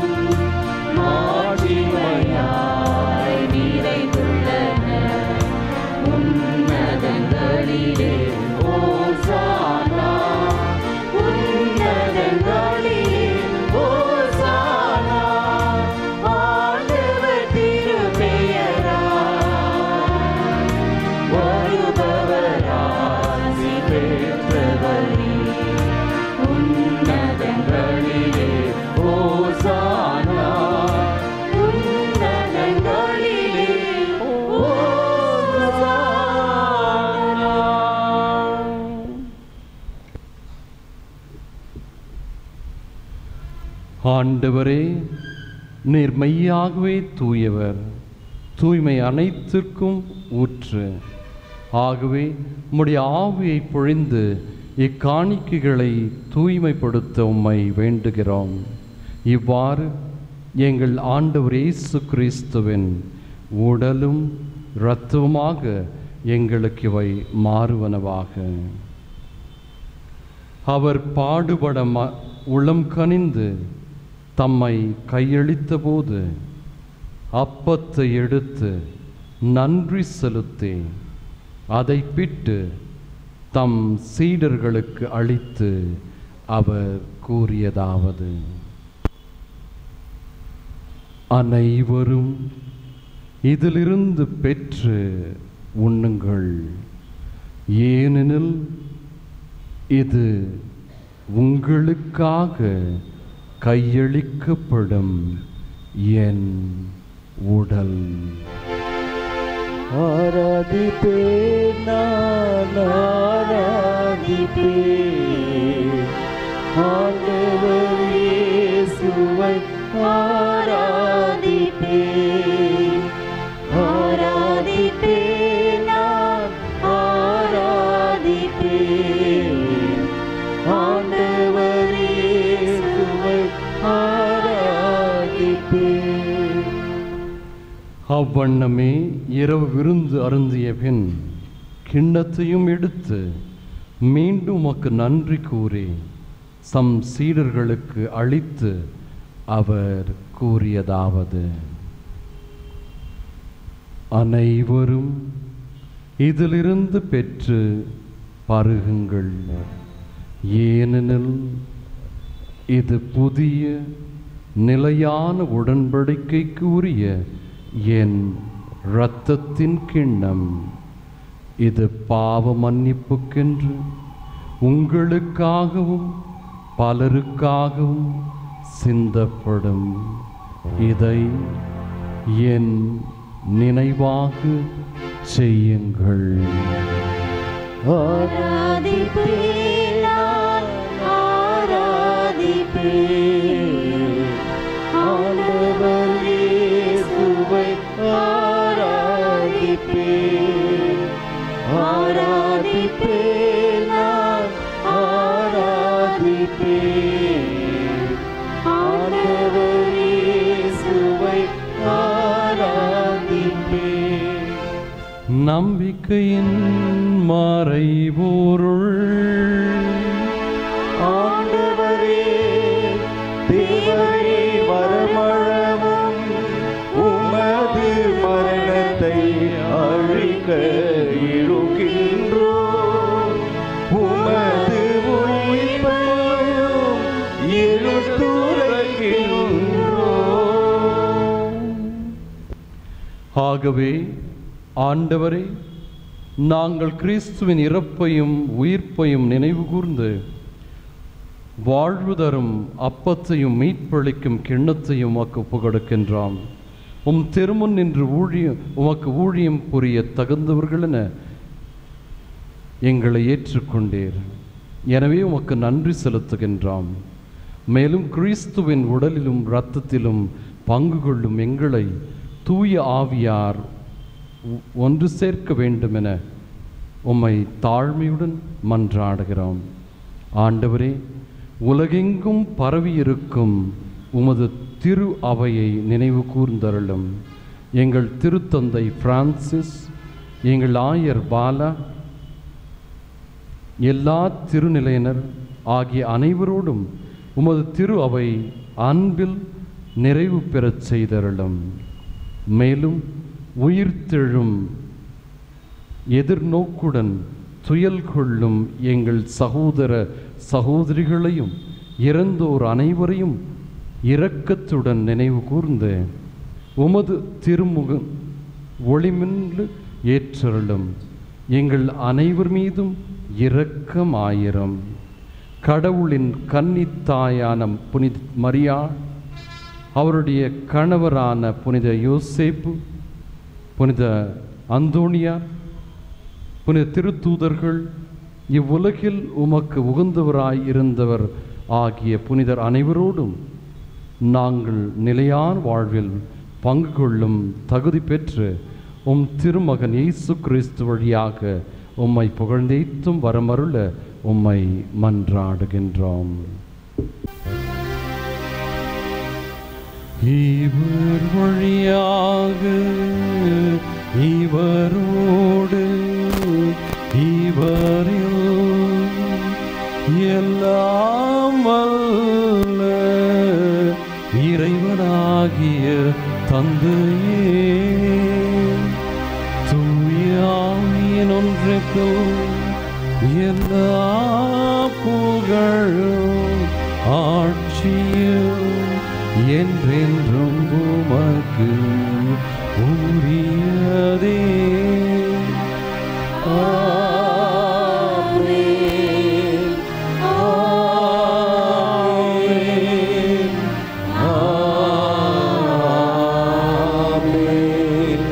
மாட்சிமையாய் நிறைந்துள்ளன உன்னதங்களிலே ஓசானா உன்னதங்களிலே ஓசானா ஆண்டவரே நீர் மெய்யாகவே தூயவர் தூய்மை அனைத்திற்கும் ஊற்று ஆகவே உம்முடைய ஆவியை பொழிந்து இக்காணிக்கைகளை தூய்மைப்படுத்த உம்மை வேண்டுகிறோம் இவ்வாறு எங்கள் ஆண்டவர் இயேசு கிறிஸ்துவின் உடலும் இரத்தவுமாக எங்களுக்கு இவை மாறுவனவாக அவர் பாடுபட ம உளம் கனிந்து தம்மை கையளித்த போது அப்பத்தை எடுத்து நன்றி செலுத்தி அதை பிட்டு தம் சீடர்களுக்கு அளித்து அவர் கூறியதாவது அனைவரும் இதிலிருந்து பெற்று உண்ணுங்கள் ஏனெனில் இது உங்களுக்காக கையளிக்கப்படும் என் உடல் ஆராதிப்பேன் நான் ஆராதிப்பேன் ஆண்டவர் இயேசுவை ஆராதிப்பேன் ஆராதிப்பேன் நான் ஆராதிப்பேன் ஆண்டவர் இயேசுவை ஆராதிப்பேன் அவ்வண்ணமே இரவு விருந்து அருந்திய பின் கிண்ணத்தையும் எடுத்து மீண்டும் உமக்கு நன்றி கூறி சம் சீடர்களுக்கு அளித்து அவர் கூறியதாவது அனைவரும் இதிலிருந்து பெற்று பருகுங்கள் ஏனெனில் இது புதிய நிலையான உடன்படிக்கைக்கு உரிய என் இரத்தத்தின் கிண்ணம் இது பாவ மன்னிப்புக்கென்று உங்களுக்காகவும் பலருக்காகவும் சிந்தப்படும் இதை என் நினைவாக செய்யுங்கள் ஆராதிப்பேன் நான் ஆராதிப்பேன் ஆண்டவர் இயேசுவை ஆராதிப்பேன் ஆராதிப்பேன் நான் ஆராதிப்பேன் ஆண்டவர் இயேசுவை ஆராதிப்பேன் நம்பிக்கையின் மறைபொருள் ஆண்டவரே தேவரே வரமளவும் உமது மரணத்தை அழிக்க இருக்கின்றோம் உமது உயிர்ப்பையும் எழுத்துரைக்கின்றோம் ஆகவே ஆண்டவரே நாங்கள் கிறிஸ்துவின் இறப்பையும் உயிர்ப்பையும் நினைவு கூர்ந்து வாழ்வு தரும் அப்பத்தையும் மீட்பளிக்கும் கிண்ணத்தையும் உமக்கு ஒப்புக்கொடுக்கின்றோம் உம் திருமுன் நின்று ஊழியம் உமக்கு ஊழியம் புரிய தகுந்தவர்கள் என எங்களை ஏற்றுக்கொண்டீர் எனவே உமக்கு நன்றி செலுத்துகின்றோம் மேலும் கிறிஸ்துவின் உடலிலும் இரத்தத்திலும் பங்கு கொள்ளும் எங்களை தூய ஆவியார் ஒ- ஒன்று சேர்க்க வேண்டும் என உம்மை தாழ்மையுடன் மன்றாடுகிறோம் ஆண்டவரே உலகெங்கும் பரவியிருக்கும் உமது திரு அவையை நினைவு கூர்ந்தருளும் எங்கள் திருத்தந்தை பிரான்சிஸ் எங்கள் ஆயர் பாலா எல்லா திருநிலையினர் ஆகிய அனைவரோடும் உமது திரு அவை அன்பில் நிறைவு பெறச் செய்தருளும் மேலும் உயிர்த்தெழும் எதிர்நோக்குடன் துயல் கொள்ளும் எங்கள் சகோதர சகோதரிகளையும் இறந்தோர் அனைவரையும் இரக்கத்துடன் நினைவு கூர்ந்து உமது திருமுக ஒளிமின்று ஏற்றருளும் எங்கள் அனைவர் மீதும் இரக்கமாயிரம் கடவுளின் கன்னித்தாயான புனித மரியா அவருடைய கணவரான புனித யோசேப்பு புனித அந்தோணியார் புனித திருத்தூதர்கள் இவ்வுலகில் உமக்கு உகந்தவராய் இருந்தவர் ஆகிய புனிதர் அனைவரோடும் நாங்கள் நிலையான வாழ்வில் பங்கு கொள்ளும் தகுதி பெற்று உம் திருமகன் இயேசு கிறிஸ்து வழியாக உம்மை புகழ்ந்தேத்தும் வரமருள உம்மை மன்றாடுகின்றோம் இவர் வழியாக இவரோடு இவரில் எல்லாம் வல்ல இறைவனாகிய தந்தையே தூயாவியின் ஒன்றுக்கும் எல்லா புகழும் ஆட்சியும் என்றென்றும் உமக்கு உரியதே ஆமென். ஆமென். ஆமென்.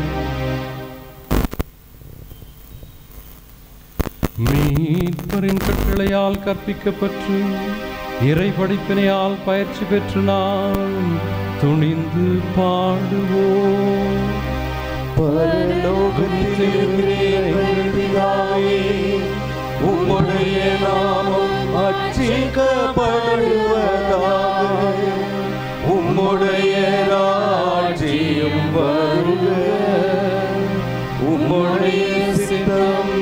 மீட்பரின் கட்டளையால் கற்பிக்கப்பட்டு இறை படிப்பினையால் பயிற்சி பெற்று நாம் துணிந்து பாடுவோம் பரலோகத்தில் இருக்கிற எங்கள் பிதாவே, உம்முடைய நாமம் அர்ச்சிக்கப்படுவதாக உம்முடைய ராஜ்யம் வருக உம்முடைய சித்தம்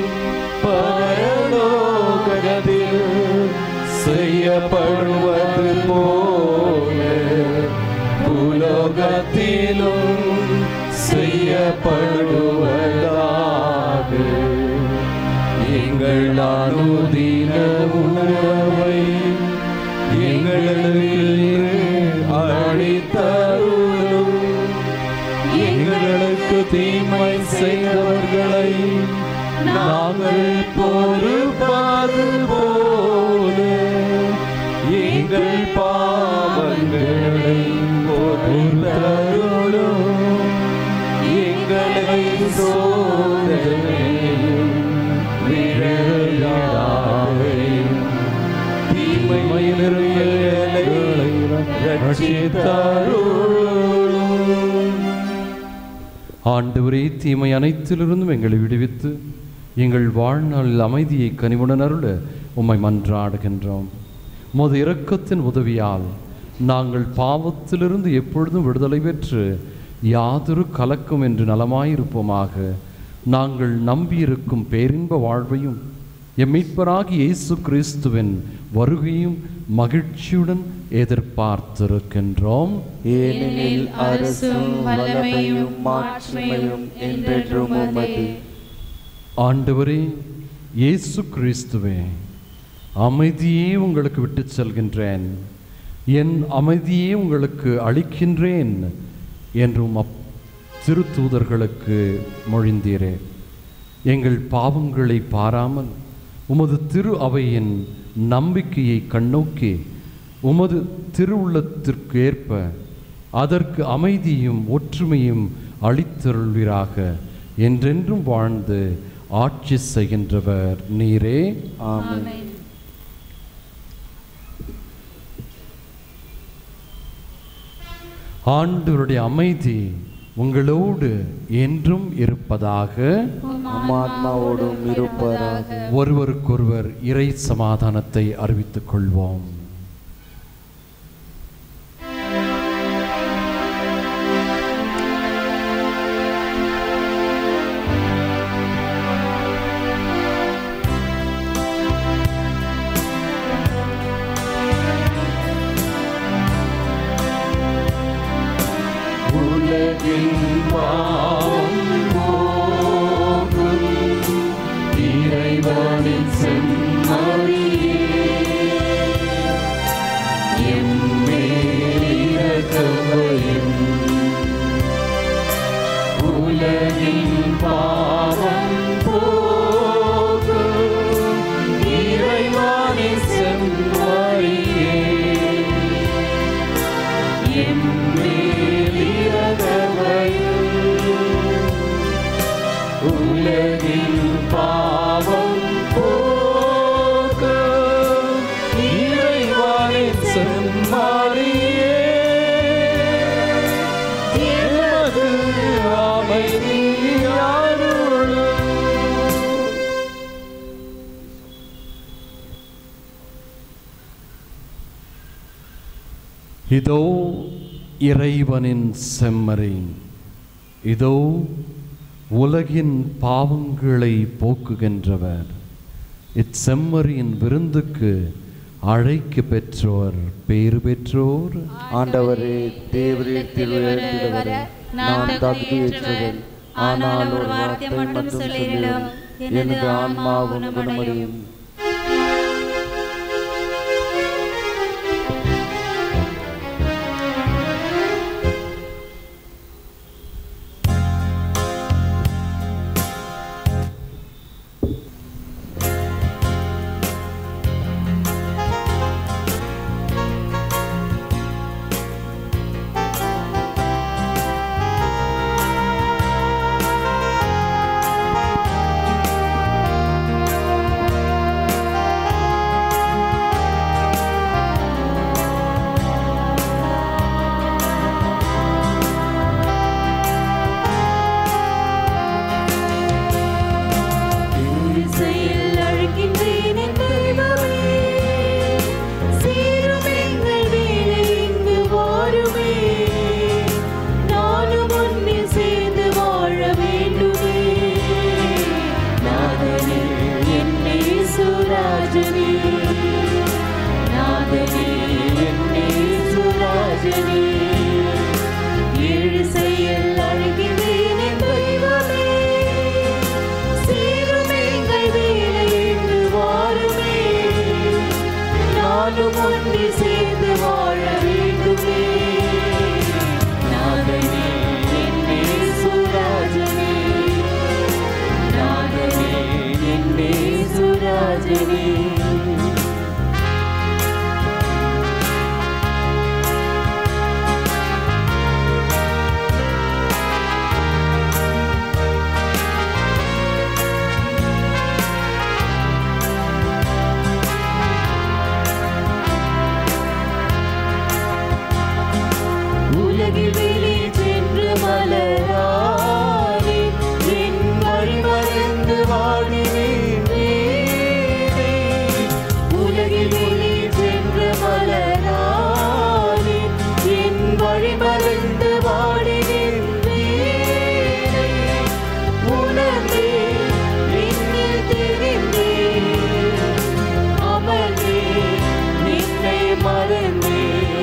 பரலோகத்தில் செய்யப்படுவது போல பூலோகத்திலும் செய்யப்படுவதாக எங்கள் அனுதின உணவை எங்களுக்கு அளித்தருளும் எங்களுக்கு தீமை செய்தவர்களை நாங்கள் பொறுப்பது போல எங்கள் பாவங்களை பொறுத்தருளும் எங்களை சோதனை விழாதையும் தீமையிலிருந்து எங்களை ரட்சித்தருளும் ஆண்டவரே தீமை அனைத்திலிருந்தும் எங்களை விடுவித்து எங்கள் வாழ்நாளில் அமைதியை கனிவுடன் அருள உம்மை மன்றாடுகின்றோம் உமது இரக்கத்தின் உதவியால் நாங்கள் பாவத்திலிருந்து எப்பொழுதும் விடுதலை பெற்று யாதொரு கலக்கம் என்று நலமாயிருப்போமாக நாங்கள் நம்பியிருக்கும் பேரின்ப வாழ்வையும் எம் மீட்பராகிய இயேசு கிறிஸ்துவின் வருகையும் மகிழ்ச்சியுடன் எதிர்பார்த்திருக்கின்றோம் ஏனெனில் அரசும் வல்லமையும் மாட்சிமையும் என்றென்றும் உமது ஆண்டவரே இயேசு கிறிஸ்துவே அமைதியே உங்களுக்கு விட்டுச் செல்கின்றேன் என் அமைதியே உங்களுக்கு அளிக்கின்றேன் என்றும் அப் திருத்தூதர்களுக்கு மொழிந்தீரே எங்கள் பாவங்களை பாராமல் உமது திரு அவையின் நம்பிக்கையை கண்ணோக்கி உமது திருவுள்ளத்திற்கு ஏற்ப அதற்கு அமைதியும் ஒற்றுமையும் அளித்தருள்வீராக என்றென்றும் வாழ்ந்து ஆட்சி செய்கின்றவர் நீரே ஆமென் ஆண்டவருடைய அமைதி உங்களோடு என்றும் இருப்பதாக நம் ஆத்மாவோடும் இருப்பதாக ஒருவருக்கொருவர் இறை சமாதானத்தை அறிவித்துக் கொள்வோம் உலகின் பாவம் போக்கும் இறைவனின் செம்மறியே எம்மேல் இரக்கமையும் உலகின் பாவம் போக்கும் இறைவனின் செம்மறியே உலகின் பாவம் போக்க இறைவனின் செம்மாரியே இதோ இறைவனின் செம்மறை இதோ உலகின் பாவங்களை போக்குகின்றவர் இச்செம்மறியின் விருந்துக்கு அழைக்க பெற்றோர் பேறு பெற்றோர் ஆண்டவரே தேவரீர் திருவிழத்தில் வர நான் தகுதியற்றவன் ஆனால் ஒரு வார்த்தை மட்டும் சொல்லிடும் எனது ஆன்மாவும் குணமடையும் இசையில் அழைக்கின்றேன் என் தெய்வமே சீரும் எங்கள் வேலை இங்கு வாருமே நானும் உன்னில் சேர்ந்து வாழ வேண்டுமே நாதனே என்னே சுராஜனே நாதனே என்னே சுராஜனே ஏழு செயல் அழைக்கின்றேன் என் தெய்வமே சீரும் எங்கள் வேலை இங்கு வாருமே நானும் ஒன்று சேர்ந்து வாழ வேண்டுமே நாதனே என்னே சுராஜனே நாதனே என்னே சுராஜனே உலகில் வெளி சென்று மலரானே என் வழிமறைந்து வாடினேன் நீரே. உலகில் வெளி சென்று மலரானே என் வழிமறைந்து வாடினேன் நீரே. உணர்ந்தே என்னில் தெரிந்தேன் அமர்ந்தே நின்னை மறந்தே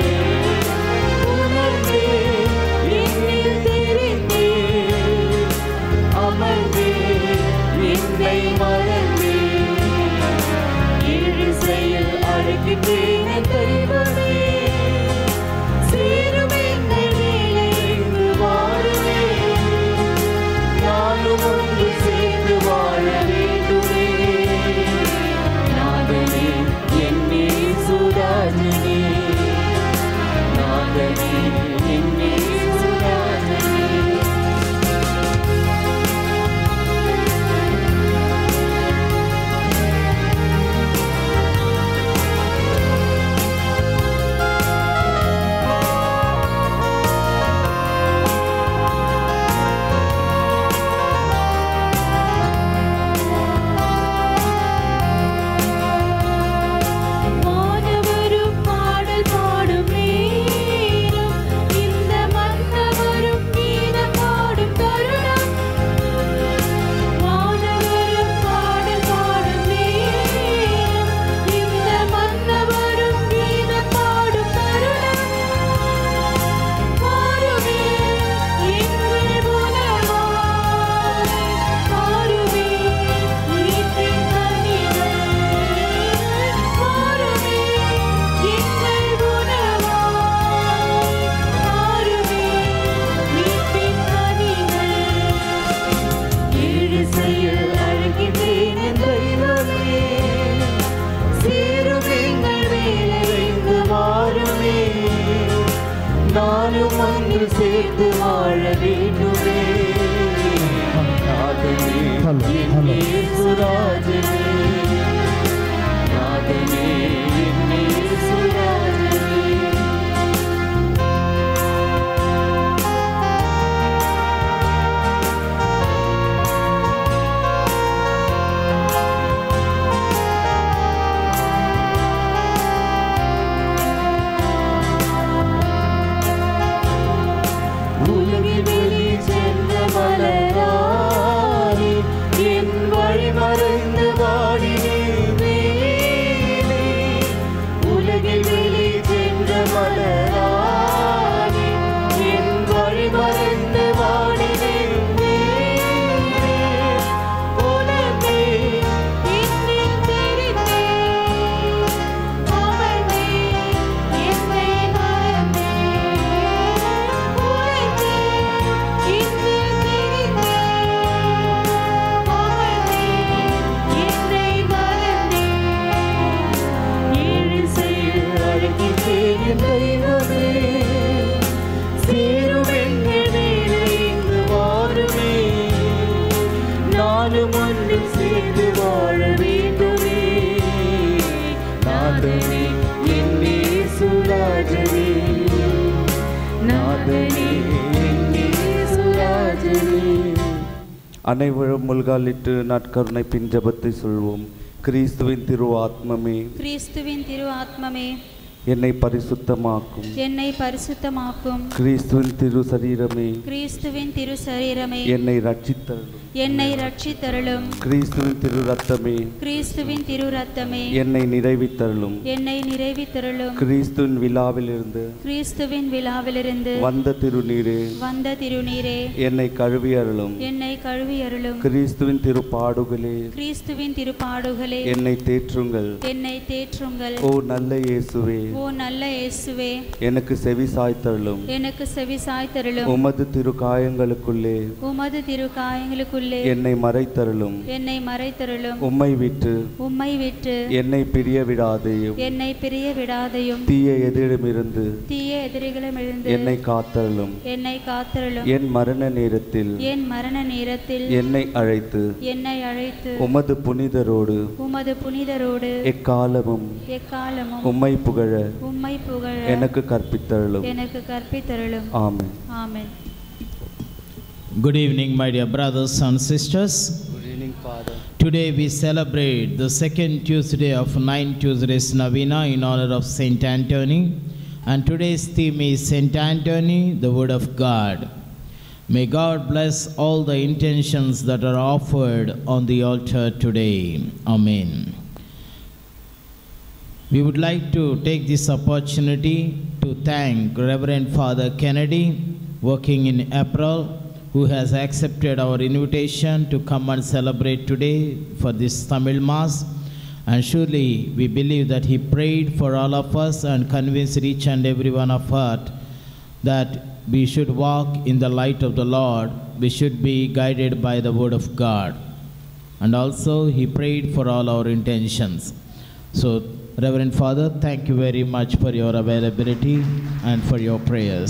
உணர்ந்தே என்னில் தெரிந்தே அமர்ந்தே என்னை மறந்தே ஏழு செயல் அழைக்கின்றேன் என் தெய்வமே சேரும் எங்கள் வேலை இங்கு வாழுமே நானும் ஒன்று சேர்ந்து வாழ வேண்டுமே நாதனே என்னே சுராஜனே நாதனே என்னே சுராஜனே மாணவரும் பாடல் பாடும் நேரம் இந்த மன்னவரும் கீதம் பாடும் தருணம் மாணவரும் பாடல் பாடும் நேரம் இந்த மன்னவரும் கீதம் பாடும் தருணம் மாறுவே எங்கள் உணவாய் மாறுவே உயிர்ப்பின் கனிகள் மாறுவே எங்கள் உணவாய் மாறுவே உயிர்ப்பின் கனிகள் ஏழு செயல் அழைக்கின்றேன் என் தெய்வமே சேரும் எங்கள் வேலை இங்கு வாருமே நானும் ஒன்று சேர்ந்து வாழ வேண்டுமே நாதனே என்னே சுராஜனே நாதனே என்னே சுராஜனே மறந்து வாடினேனே உனக்கே என்னை தெரிந்தே அவனே என்னை மறந்தே உனக்கே என்னை தெரிந்தே அவனே என்னை மறந்தே ஏழு செயல் அழைக்கின்றேன் என் தெய்வமே சேரும் எங்கள் வேலை இங்கு வாருமே நானும் ஒன்றும் சேர்ந்து வாழ வேண்டுமே நாதனே என்னே சுராஜனே நாதனே என்னே சுராஜனே அனைவரும் முல்காலிட்டு நற்கருணை பின் ஜபத்தை சொல்வோம் கிறிஸ்துவின் திரு ஆத்மமே கிறிஸ்துவின் திரு ஆத்மமே என்னை பரிசுத்தமாக்கும் என்னை பரிசுத்தமாக்கும் கிறிஸ்துவின் திரு சரீரமே கிறிஸ்துவின் திரு சரீரமே என்னை ரட்சித்தருளும் என்னை ரட்சித்தருளும் கிறிஸ்துவின் திரு ரத்தமே கிறிஸ்துவின் திரு ரத்தமே என்னை நிறைவித்தருளும் என்னை நிறைவித்தருளும் கிறிஸ்துவின் விழாவிலிருந்து கிறிஸ்துவின் விழாவிலிருந்து வந்த திருநீரே வந்த திருநீரே என்னை கழுவி அருளும் என்னை கழுவி அருளும் கிறிஸ்துவின் திரு பாடுகளே கிறிஸ்துவின் திருப்பாடுகளே என்னை தேற்றுங்கள் என்னை தேற்றுங்கள் ஓ நல்ல இயேசுவே ஓ நல்ல இயேசுவே எனக்கு செவி சாய்த்தருளும் எனக்கு செவி சாய்த்தருளும் உமது திரு காயங்களுக்குள்ளே உமது திரு காயங்களுக்குள்ளே என்னை மறைத்தருளும் என்னை மறைத்தருளும் உம்மை விட்டு உம்மை விட்டு என்னை பிரிய விடாதேயும் என்னை பிரிய விடாதையும் தீய எதிரிடமிருந்து தீய எதிரிகளிடமிருந்து என்னை காத்தருளும் என்னை காத்தருளும் என் மரண நேரத்தில் என் மரண நேரத்தில் என்னை அழைத்து என்னை அழைத்து உமது புனிதரோடு உமது புனிதரோடு எக்காலமும் எக்காலமும் உம்மை புகழ உம்மை புகழ எனக்கு கற்பித்தருளும் எனக்கு கற்பித்தருளும் ஆமென் ஆமென் Good evening, my dear brothers and sisters. Today we celebrate the second Tuesday of nine Tuesdays Novena in honor of Saint Anthony, and today's theme is Saint Anthony, the Word of God. May God bless all the intentions that are offered on the altar today. Amen. We would like to take this opportunity to thank Reverend Father Kennedy, working in April, who has accepted our invitation to come and celebrate today for this Tamil Mass. And surely we believe that he prayed for all of us and convinced each and every one of us that we should walk in the light of the Lord, we should be guided by the Word of God. And also, he prayed for all our intentions. So, Reverend Father, thank you very much for your availability and for your prayers.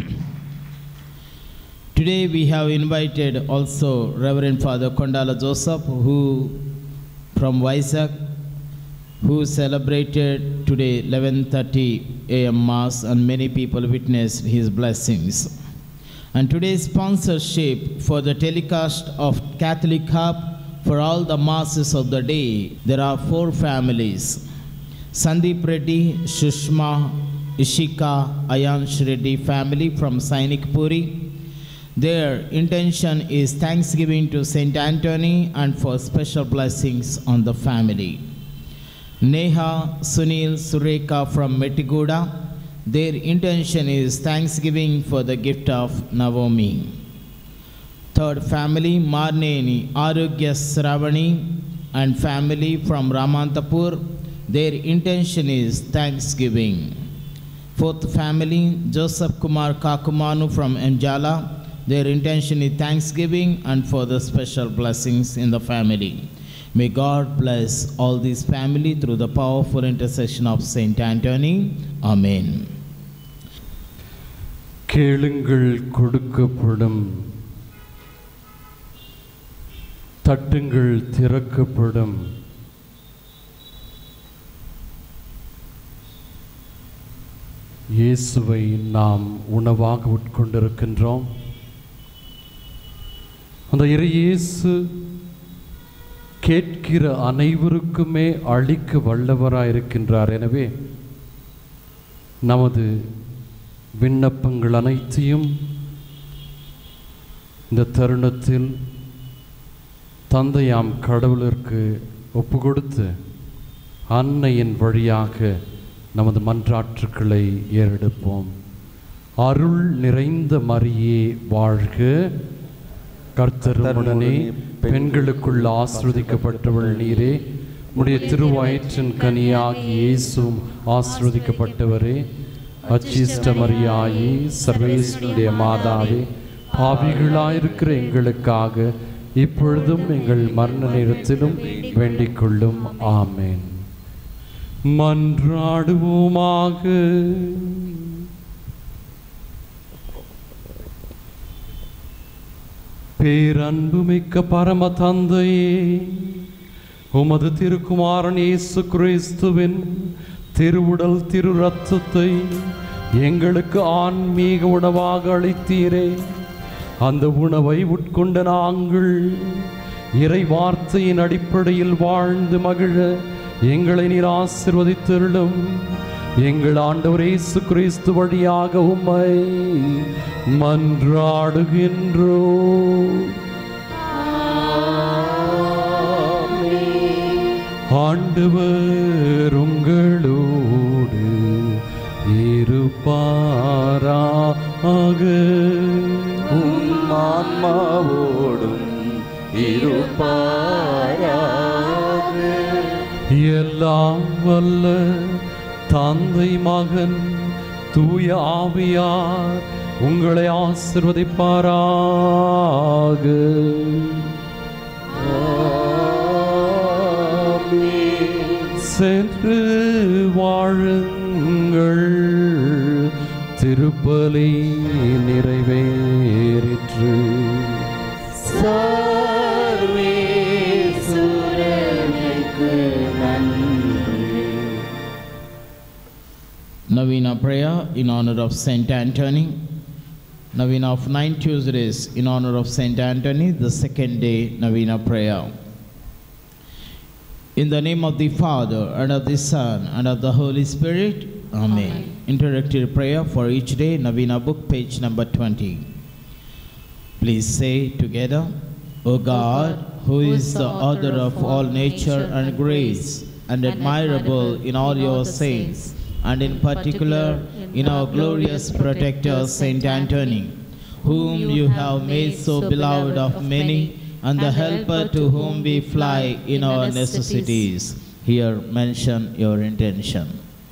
Today, we have invited also Reverend Father Kondala Joseph, who from Vizag, who celebrated today 11:30 a.m. Mass, and many people witnessed his blessings. And today's sponsorship for the telecast of Catholic Hub for all the masses of the day, there are four families. Sandeep Reddy, Shushma, Ishika, Ayansh Reddy family from Sainik Puri. Their intention is thanksgiving to Saint Anthony and for special blessings on the family. Neha, Sunil, Sureka from Metiguda. Their intention is thanksgiving for the gift of Navomi. Third family, Marneni, Arugya Sravani and family from Ramantapur. Their intention is thanksgiving. Fourth family, Joseph Kumar Kakumanu from Njala. Their intention is thanksgiving and for the special blessings in the family. May God bless all these family through the powerful intercession of Saint Anthony. Amen. கேளுங்கள் கொடுக்கப்படும் தட்டுங்கள் திறக்கப்படும் இயேசுவை நாம் உணவாக உட்கொண்டிருக்கின்றோம் அந்த இறை இயேசு கேட்கிற அனைவருக்குமே அளிக்க வல்லவராயிருக்கின்றார் எனவே நமது விண்ணப்பங்கள் அனைத்தையும் இந்த தருணத்தில் தந்தையாம் கடவுளிற்கு ஒப்பு கொடுத்து அன்னையின் வழியாக நமது மன்றாற்றுக்களை ஏறெடுப்போம் அருள் நிறைந்த மரியே வாழ்க கர்த்தருடனே பெண்களுக்குள் ஆசிர்வதிக்கப்பட்டவள் நீரே உடைய திருவயிற்றின் கனியாகி இயேசுவும் ஆசிர்வதிக்கப்பட்டவரே அச்சிஷ்ட மரியாயி சர்வேஸ்வருடைய மாதாவே பாவிகளாயிருக்கிற எங்களுக்காக இப்பொழுதும் எங்கள் மரண நேரத்திலும் வேண்டிக் கொள்ளும் ஆமேன் மன்றாடுவோமாக பேரன்புமிக்க பரம தந்தையே உமது திருக்குமாரன் இயேசு கிறிஸ்துவின் திருவுடல் திரு ரத்தத்தை எங்களுக்கு ஆன்மீக உணவாக அளித்தீரே அந்த உணவை உட்கொண்ட நாங்கள் இறை வார்த்தையின் அடிப்படையில் வாழ்ந்து மகிழ எங்களை நீர் ஆசிர்வதித்தருளும் எங்கள் ஆண்டவர் இயேசு கிறிஸ்து வழியாக உம்மை மன்றாடுகின்றோ ஆண்டவர் உங்களோடு இருப்பாராக உம் ஆன்மாவோடும் இருப்பாராக எல்லாம் வல்ல தந்தை மகன் தூய ஆவியார் உங்களை ஆசிர்வதிப்பாராக சென்று வாழுங்கள் திருப்பலி நிறைவேறிற்று சர்வேசுரனுக்கு நன்றி Novena prayer in honor of Saint Anthony. Novena of nine Tuesdays in honor of Saint Anthony, the second day Novena prayer. In the name of the Father, and of the Son, and of the Holy Spirit, Amen. Interactive prayer for each day, Novena book, page number 20. Please say together, O God, who is the author of all nature and grace, and admirable in all your saints, and in particular in our glorious protector, Saint Anthony, whom you have made so beloved of many, and the helper to whom we fly in our necessities. Here mention your intention.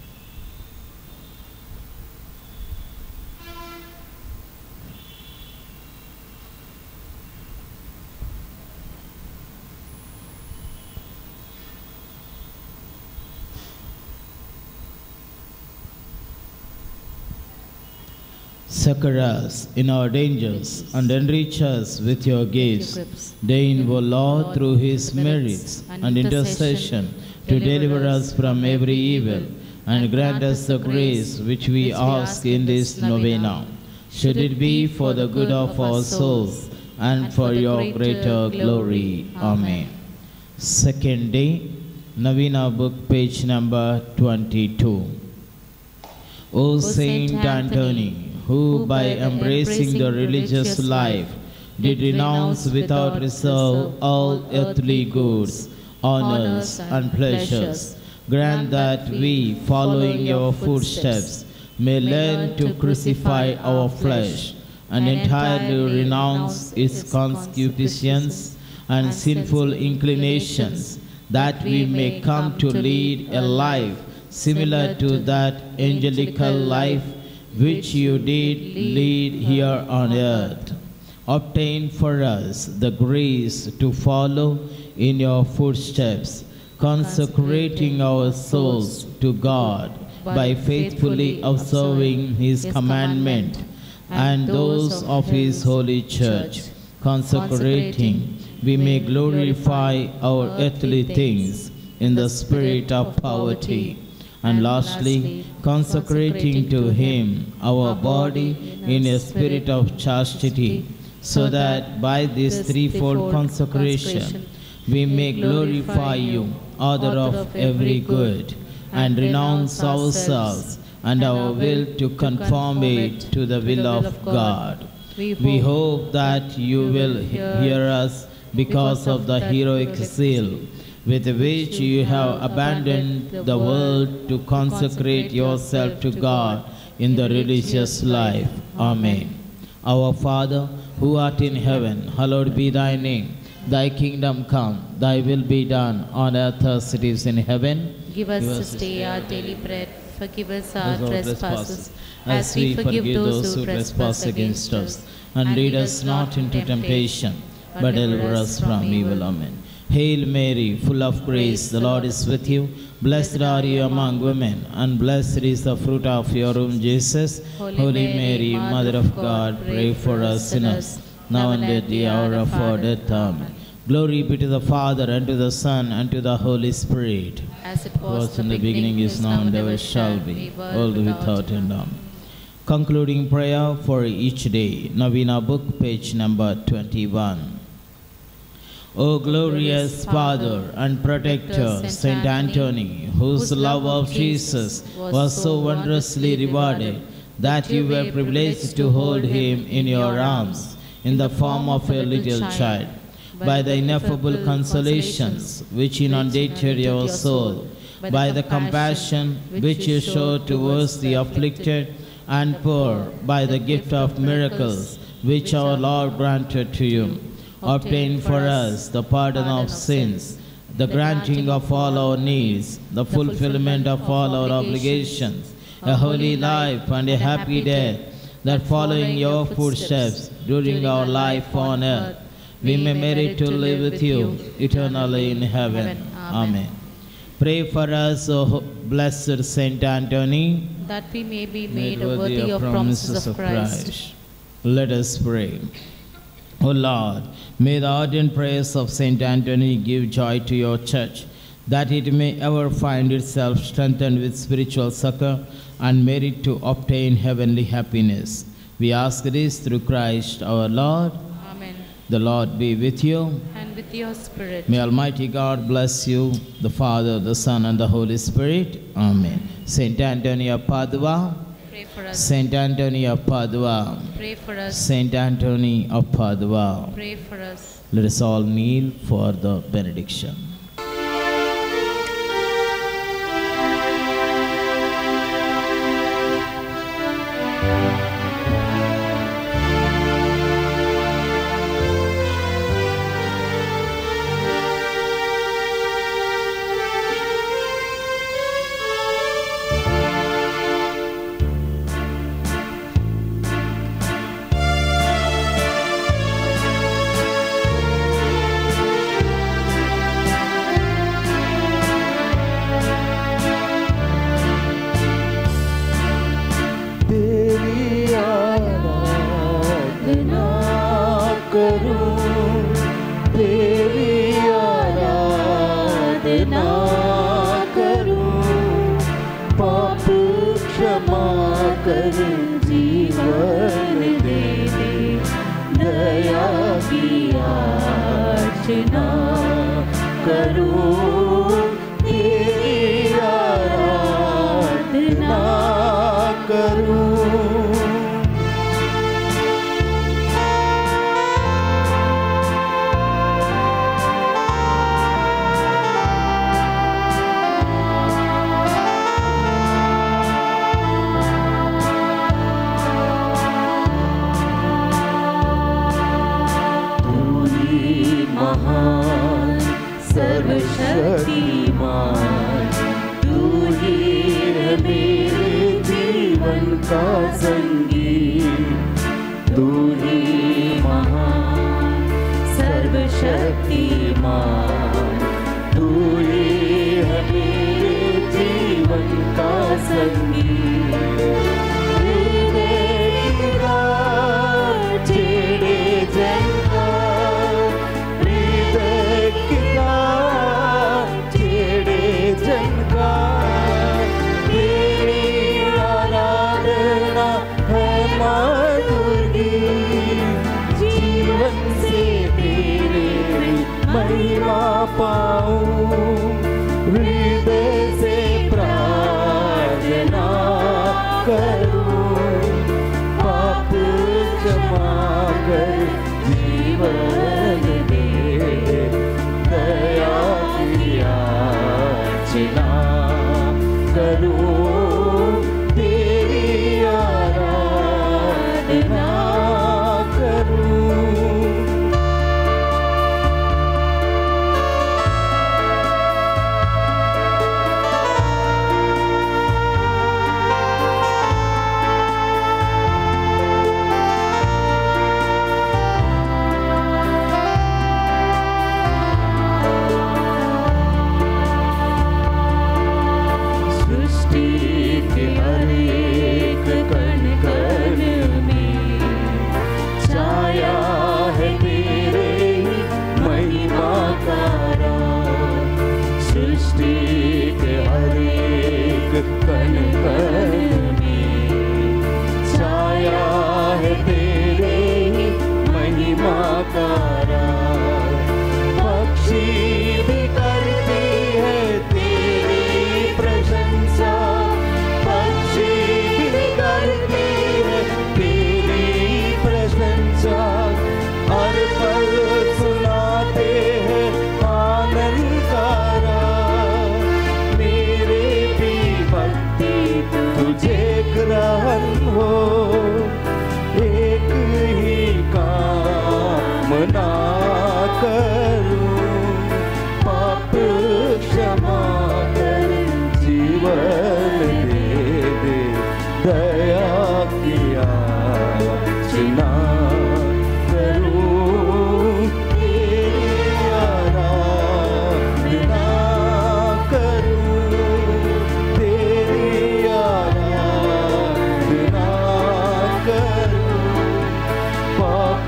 Succor us in our dangers and enrich us with your gifts. Deign, O Lord, through his merits and intercession, to deliver us from every evil and grant us the grace which we ask in this novena. Should it be for the good of our souls and for your greater glory. Amen. Second day, Novena book, page number 22. O Saint Anthony, who by embracing the religious life did renounce without reserve all earthly goods, honors, and pleasures, grant that we, following your footsteps, may learn to crucify our flesh and entirely renounce its concupiscence and sinful inclinations, that we may come to lead a life similar to that angelical life which you did lead here on earth. Obtain for us the grace to follow in your footsteps, consecrating our souls to God by faithfully observing His commandment and those of His holy church, consecrating we may glorify our earthly things in the spirit of poverty and lastly, consecrating to Him our body in a spirit of chastity, so that by this threefold consecration we may glorify you, author of every good, and renounce ourselves and our will to conform it to the will of God. We hope that you will hear us because of the heroic zeal with which you have abandoned the world to consecrate yourself to God in the religious life. Amen. Our Father, who art in heaven, hallowed be thy name. Thy kingdom come, thy will be done on earth as it is in heaven. Give us this day our daily bread. Forgive us our As our trespasses, as we forgive those who trespass against us. And lead us not into temptation, but deliver us from evil. Amen. Hail Mary, full of grace, the Lord is with you. Blessed are you among women, and blessed is the fruit of your womb, Jesus. Holy Mary, Mother of God, pray for us sinners, now and at the hour of our death. Amen. Glory be to the Father, and to the Son, and to the Holy Spirit. As it was, was in the beginning, is now, and ever shall be, world without end. Amen. Concluding prayer for each day. Navina book, page number 21. O glorious Father and Protector, Saint Anthony, whose love of Jesus was so wondrously rewarded that you were privileged to hold him in your arms in the form of a little child. By the ineffable consolations which inundated your soul, by the compassion which you showed towards the afflicted and poor, by the gift of miracles which our Lord granted to you, obtain for us the pardon of sins, the granting of all our needs, the fulfillment of all our obligations, a holy life and a happy death, that following your footsteps during our life on earth, we may merit to live with you eternally in heaven. Amen. Pray for us, O blessed Saint Anthony, that we may be made worthy of promises of Christ. Let us pray. O Lord, may the ardent prayers of Saint Anthony give joy to your church, that it may ever find itself strengthened with spiritual succor and merit to obtain heavenly happiness. We ask this through Christ our Lord. Amen. The Lord be with you. And with your spirit. May Almighty God bless you, the Father, the Son, and the Holy Spirit. Amen. Saint Anthony of Padua, Pray for us. Saint Anthony of Padua, Pray for us. Saint Anthony of Padua. Pray for us. Let us all kneel for the benediction. तेरी आराधना करूं तेरी आराधना करूं पाप क्षमा कर जीवन दे दे दया की याचना करूं तेरी आराधना करूं तू ही महान सर्वशक्तिमान तू ही है मेरे जीवन का संगीत तू ही महान सर्वशक्तिमान तू ही है मेरे जीवन का संगीत चेड़े जनका हृदय किया चेड़े जनका तेरी आराधना है माधुरी जीवन से तेरे महिमा पाऊं हृदय से प्रार्थना करूं पाप क्षमा कर जीवन दे दया की याचना करूं तेरी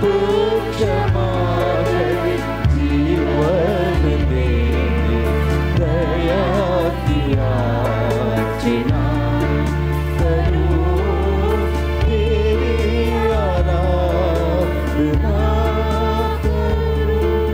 पाप क्षमा करे जीवन देने दया किया चिना करूं तेरी आराधना करूं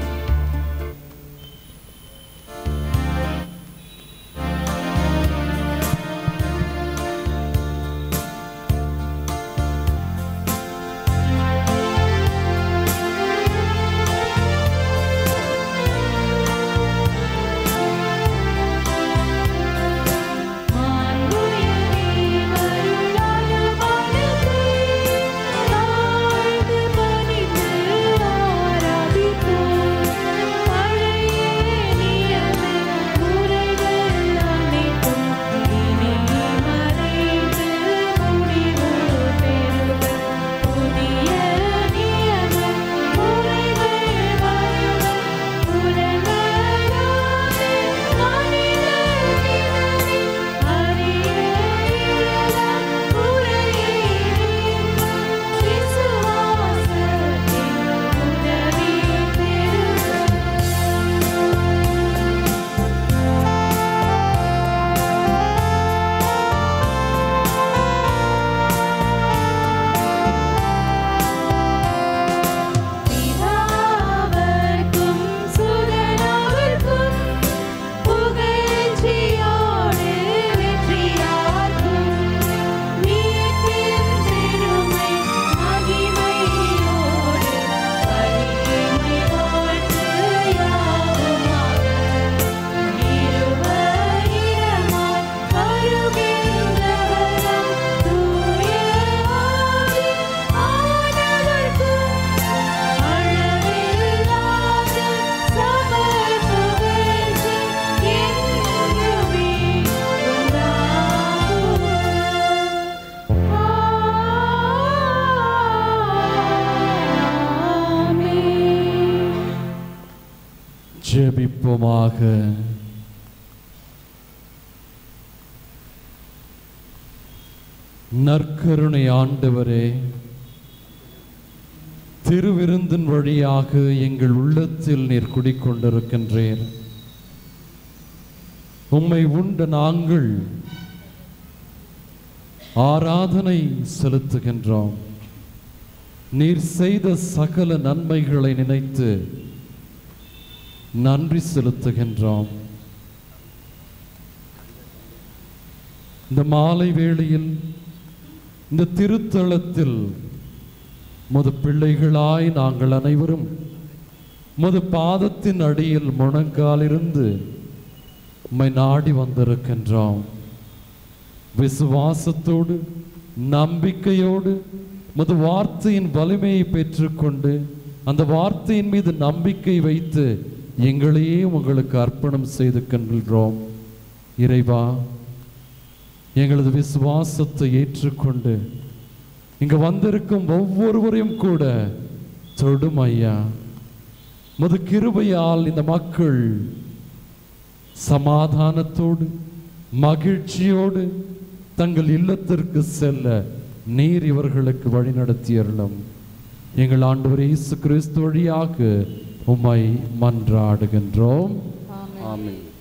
பிதாவர்க்கும் சுதனவர்க்கும் புகழ்ச்சியோடு வெற்றியார்க்கும் மீட்பின் பெருமை மகிமையோடு வலிமை வாழ்த்து யாவுமாக இருவரிடமாய் வருகின்றவராம் தூய ஆவி ஆனவர்க்கும் அளவில்லாத சம புகழ்ச்சி என்றுமே உண்டாகுக ஜெபிப்போமாக நற்கருணை ஆண்டவரே திருவிருந்தின் வழியாக எங்கள் உள்ளத்தில் நீர் குடிக்கொண்டிருக்கின்றீர் உம்மை உண்ட நாங்கள் ஆராதனை செலுத்துகின்றோம் நீர் செய்த சகல நன்மைகளை நினைத்து நன்றி செலுத்துகின்றோம் இந்த மாலை வேளையில் இந்த திருத்தலத்தில் முது பிள்ளைகளாய் நாங்கள் அனைவரும் முது பாதத்தின் அடியில் முழங்காலிருந்து உம்மை நாடி வந்திருக்கின்றோம் விசுவாசத்தோடு நம்பிக்கையோடு முது வார்த்தையின் வலிமையை பெற்றுக்கொண்டு அந்த வார்த்தையின் மீது நம்பிக்கை வைத்து எங்களையே உங்களுக்கு அர்ப்பணம் செய்து கொள்கிறோம் இறைவா எங்களது விசுவாசத்தை ஏற்றுக்கொண்டு இங்க வந்திருக்கும் ஒவ்வொருவரையும் கூட தொடும் ஐயா முது கிருபையால் இந்த மக்கள் சமாதானத்தோடு மகிழ்ச்சியோடு தங்கள் இல்லத்திற்கு செல்ல நீர் இவர்களுக்கு வழிநடத்தியருளும் எங்கள் ஆண்டவர் இயேசு கிறிஸ்து வழியாக உம்மை மன்றாடுகின்றோம் ஆமென் ஆமென்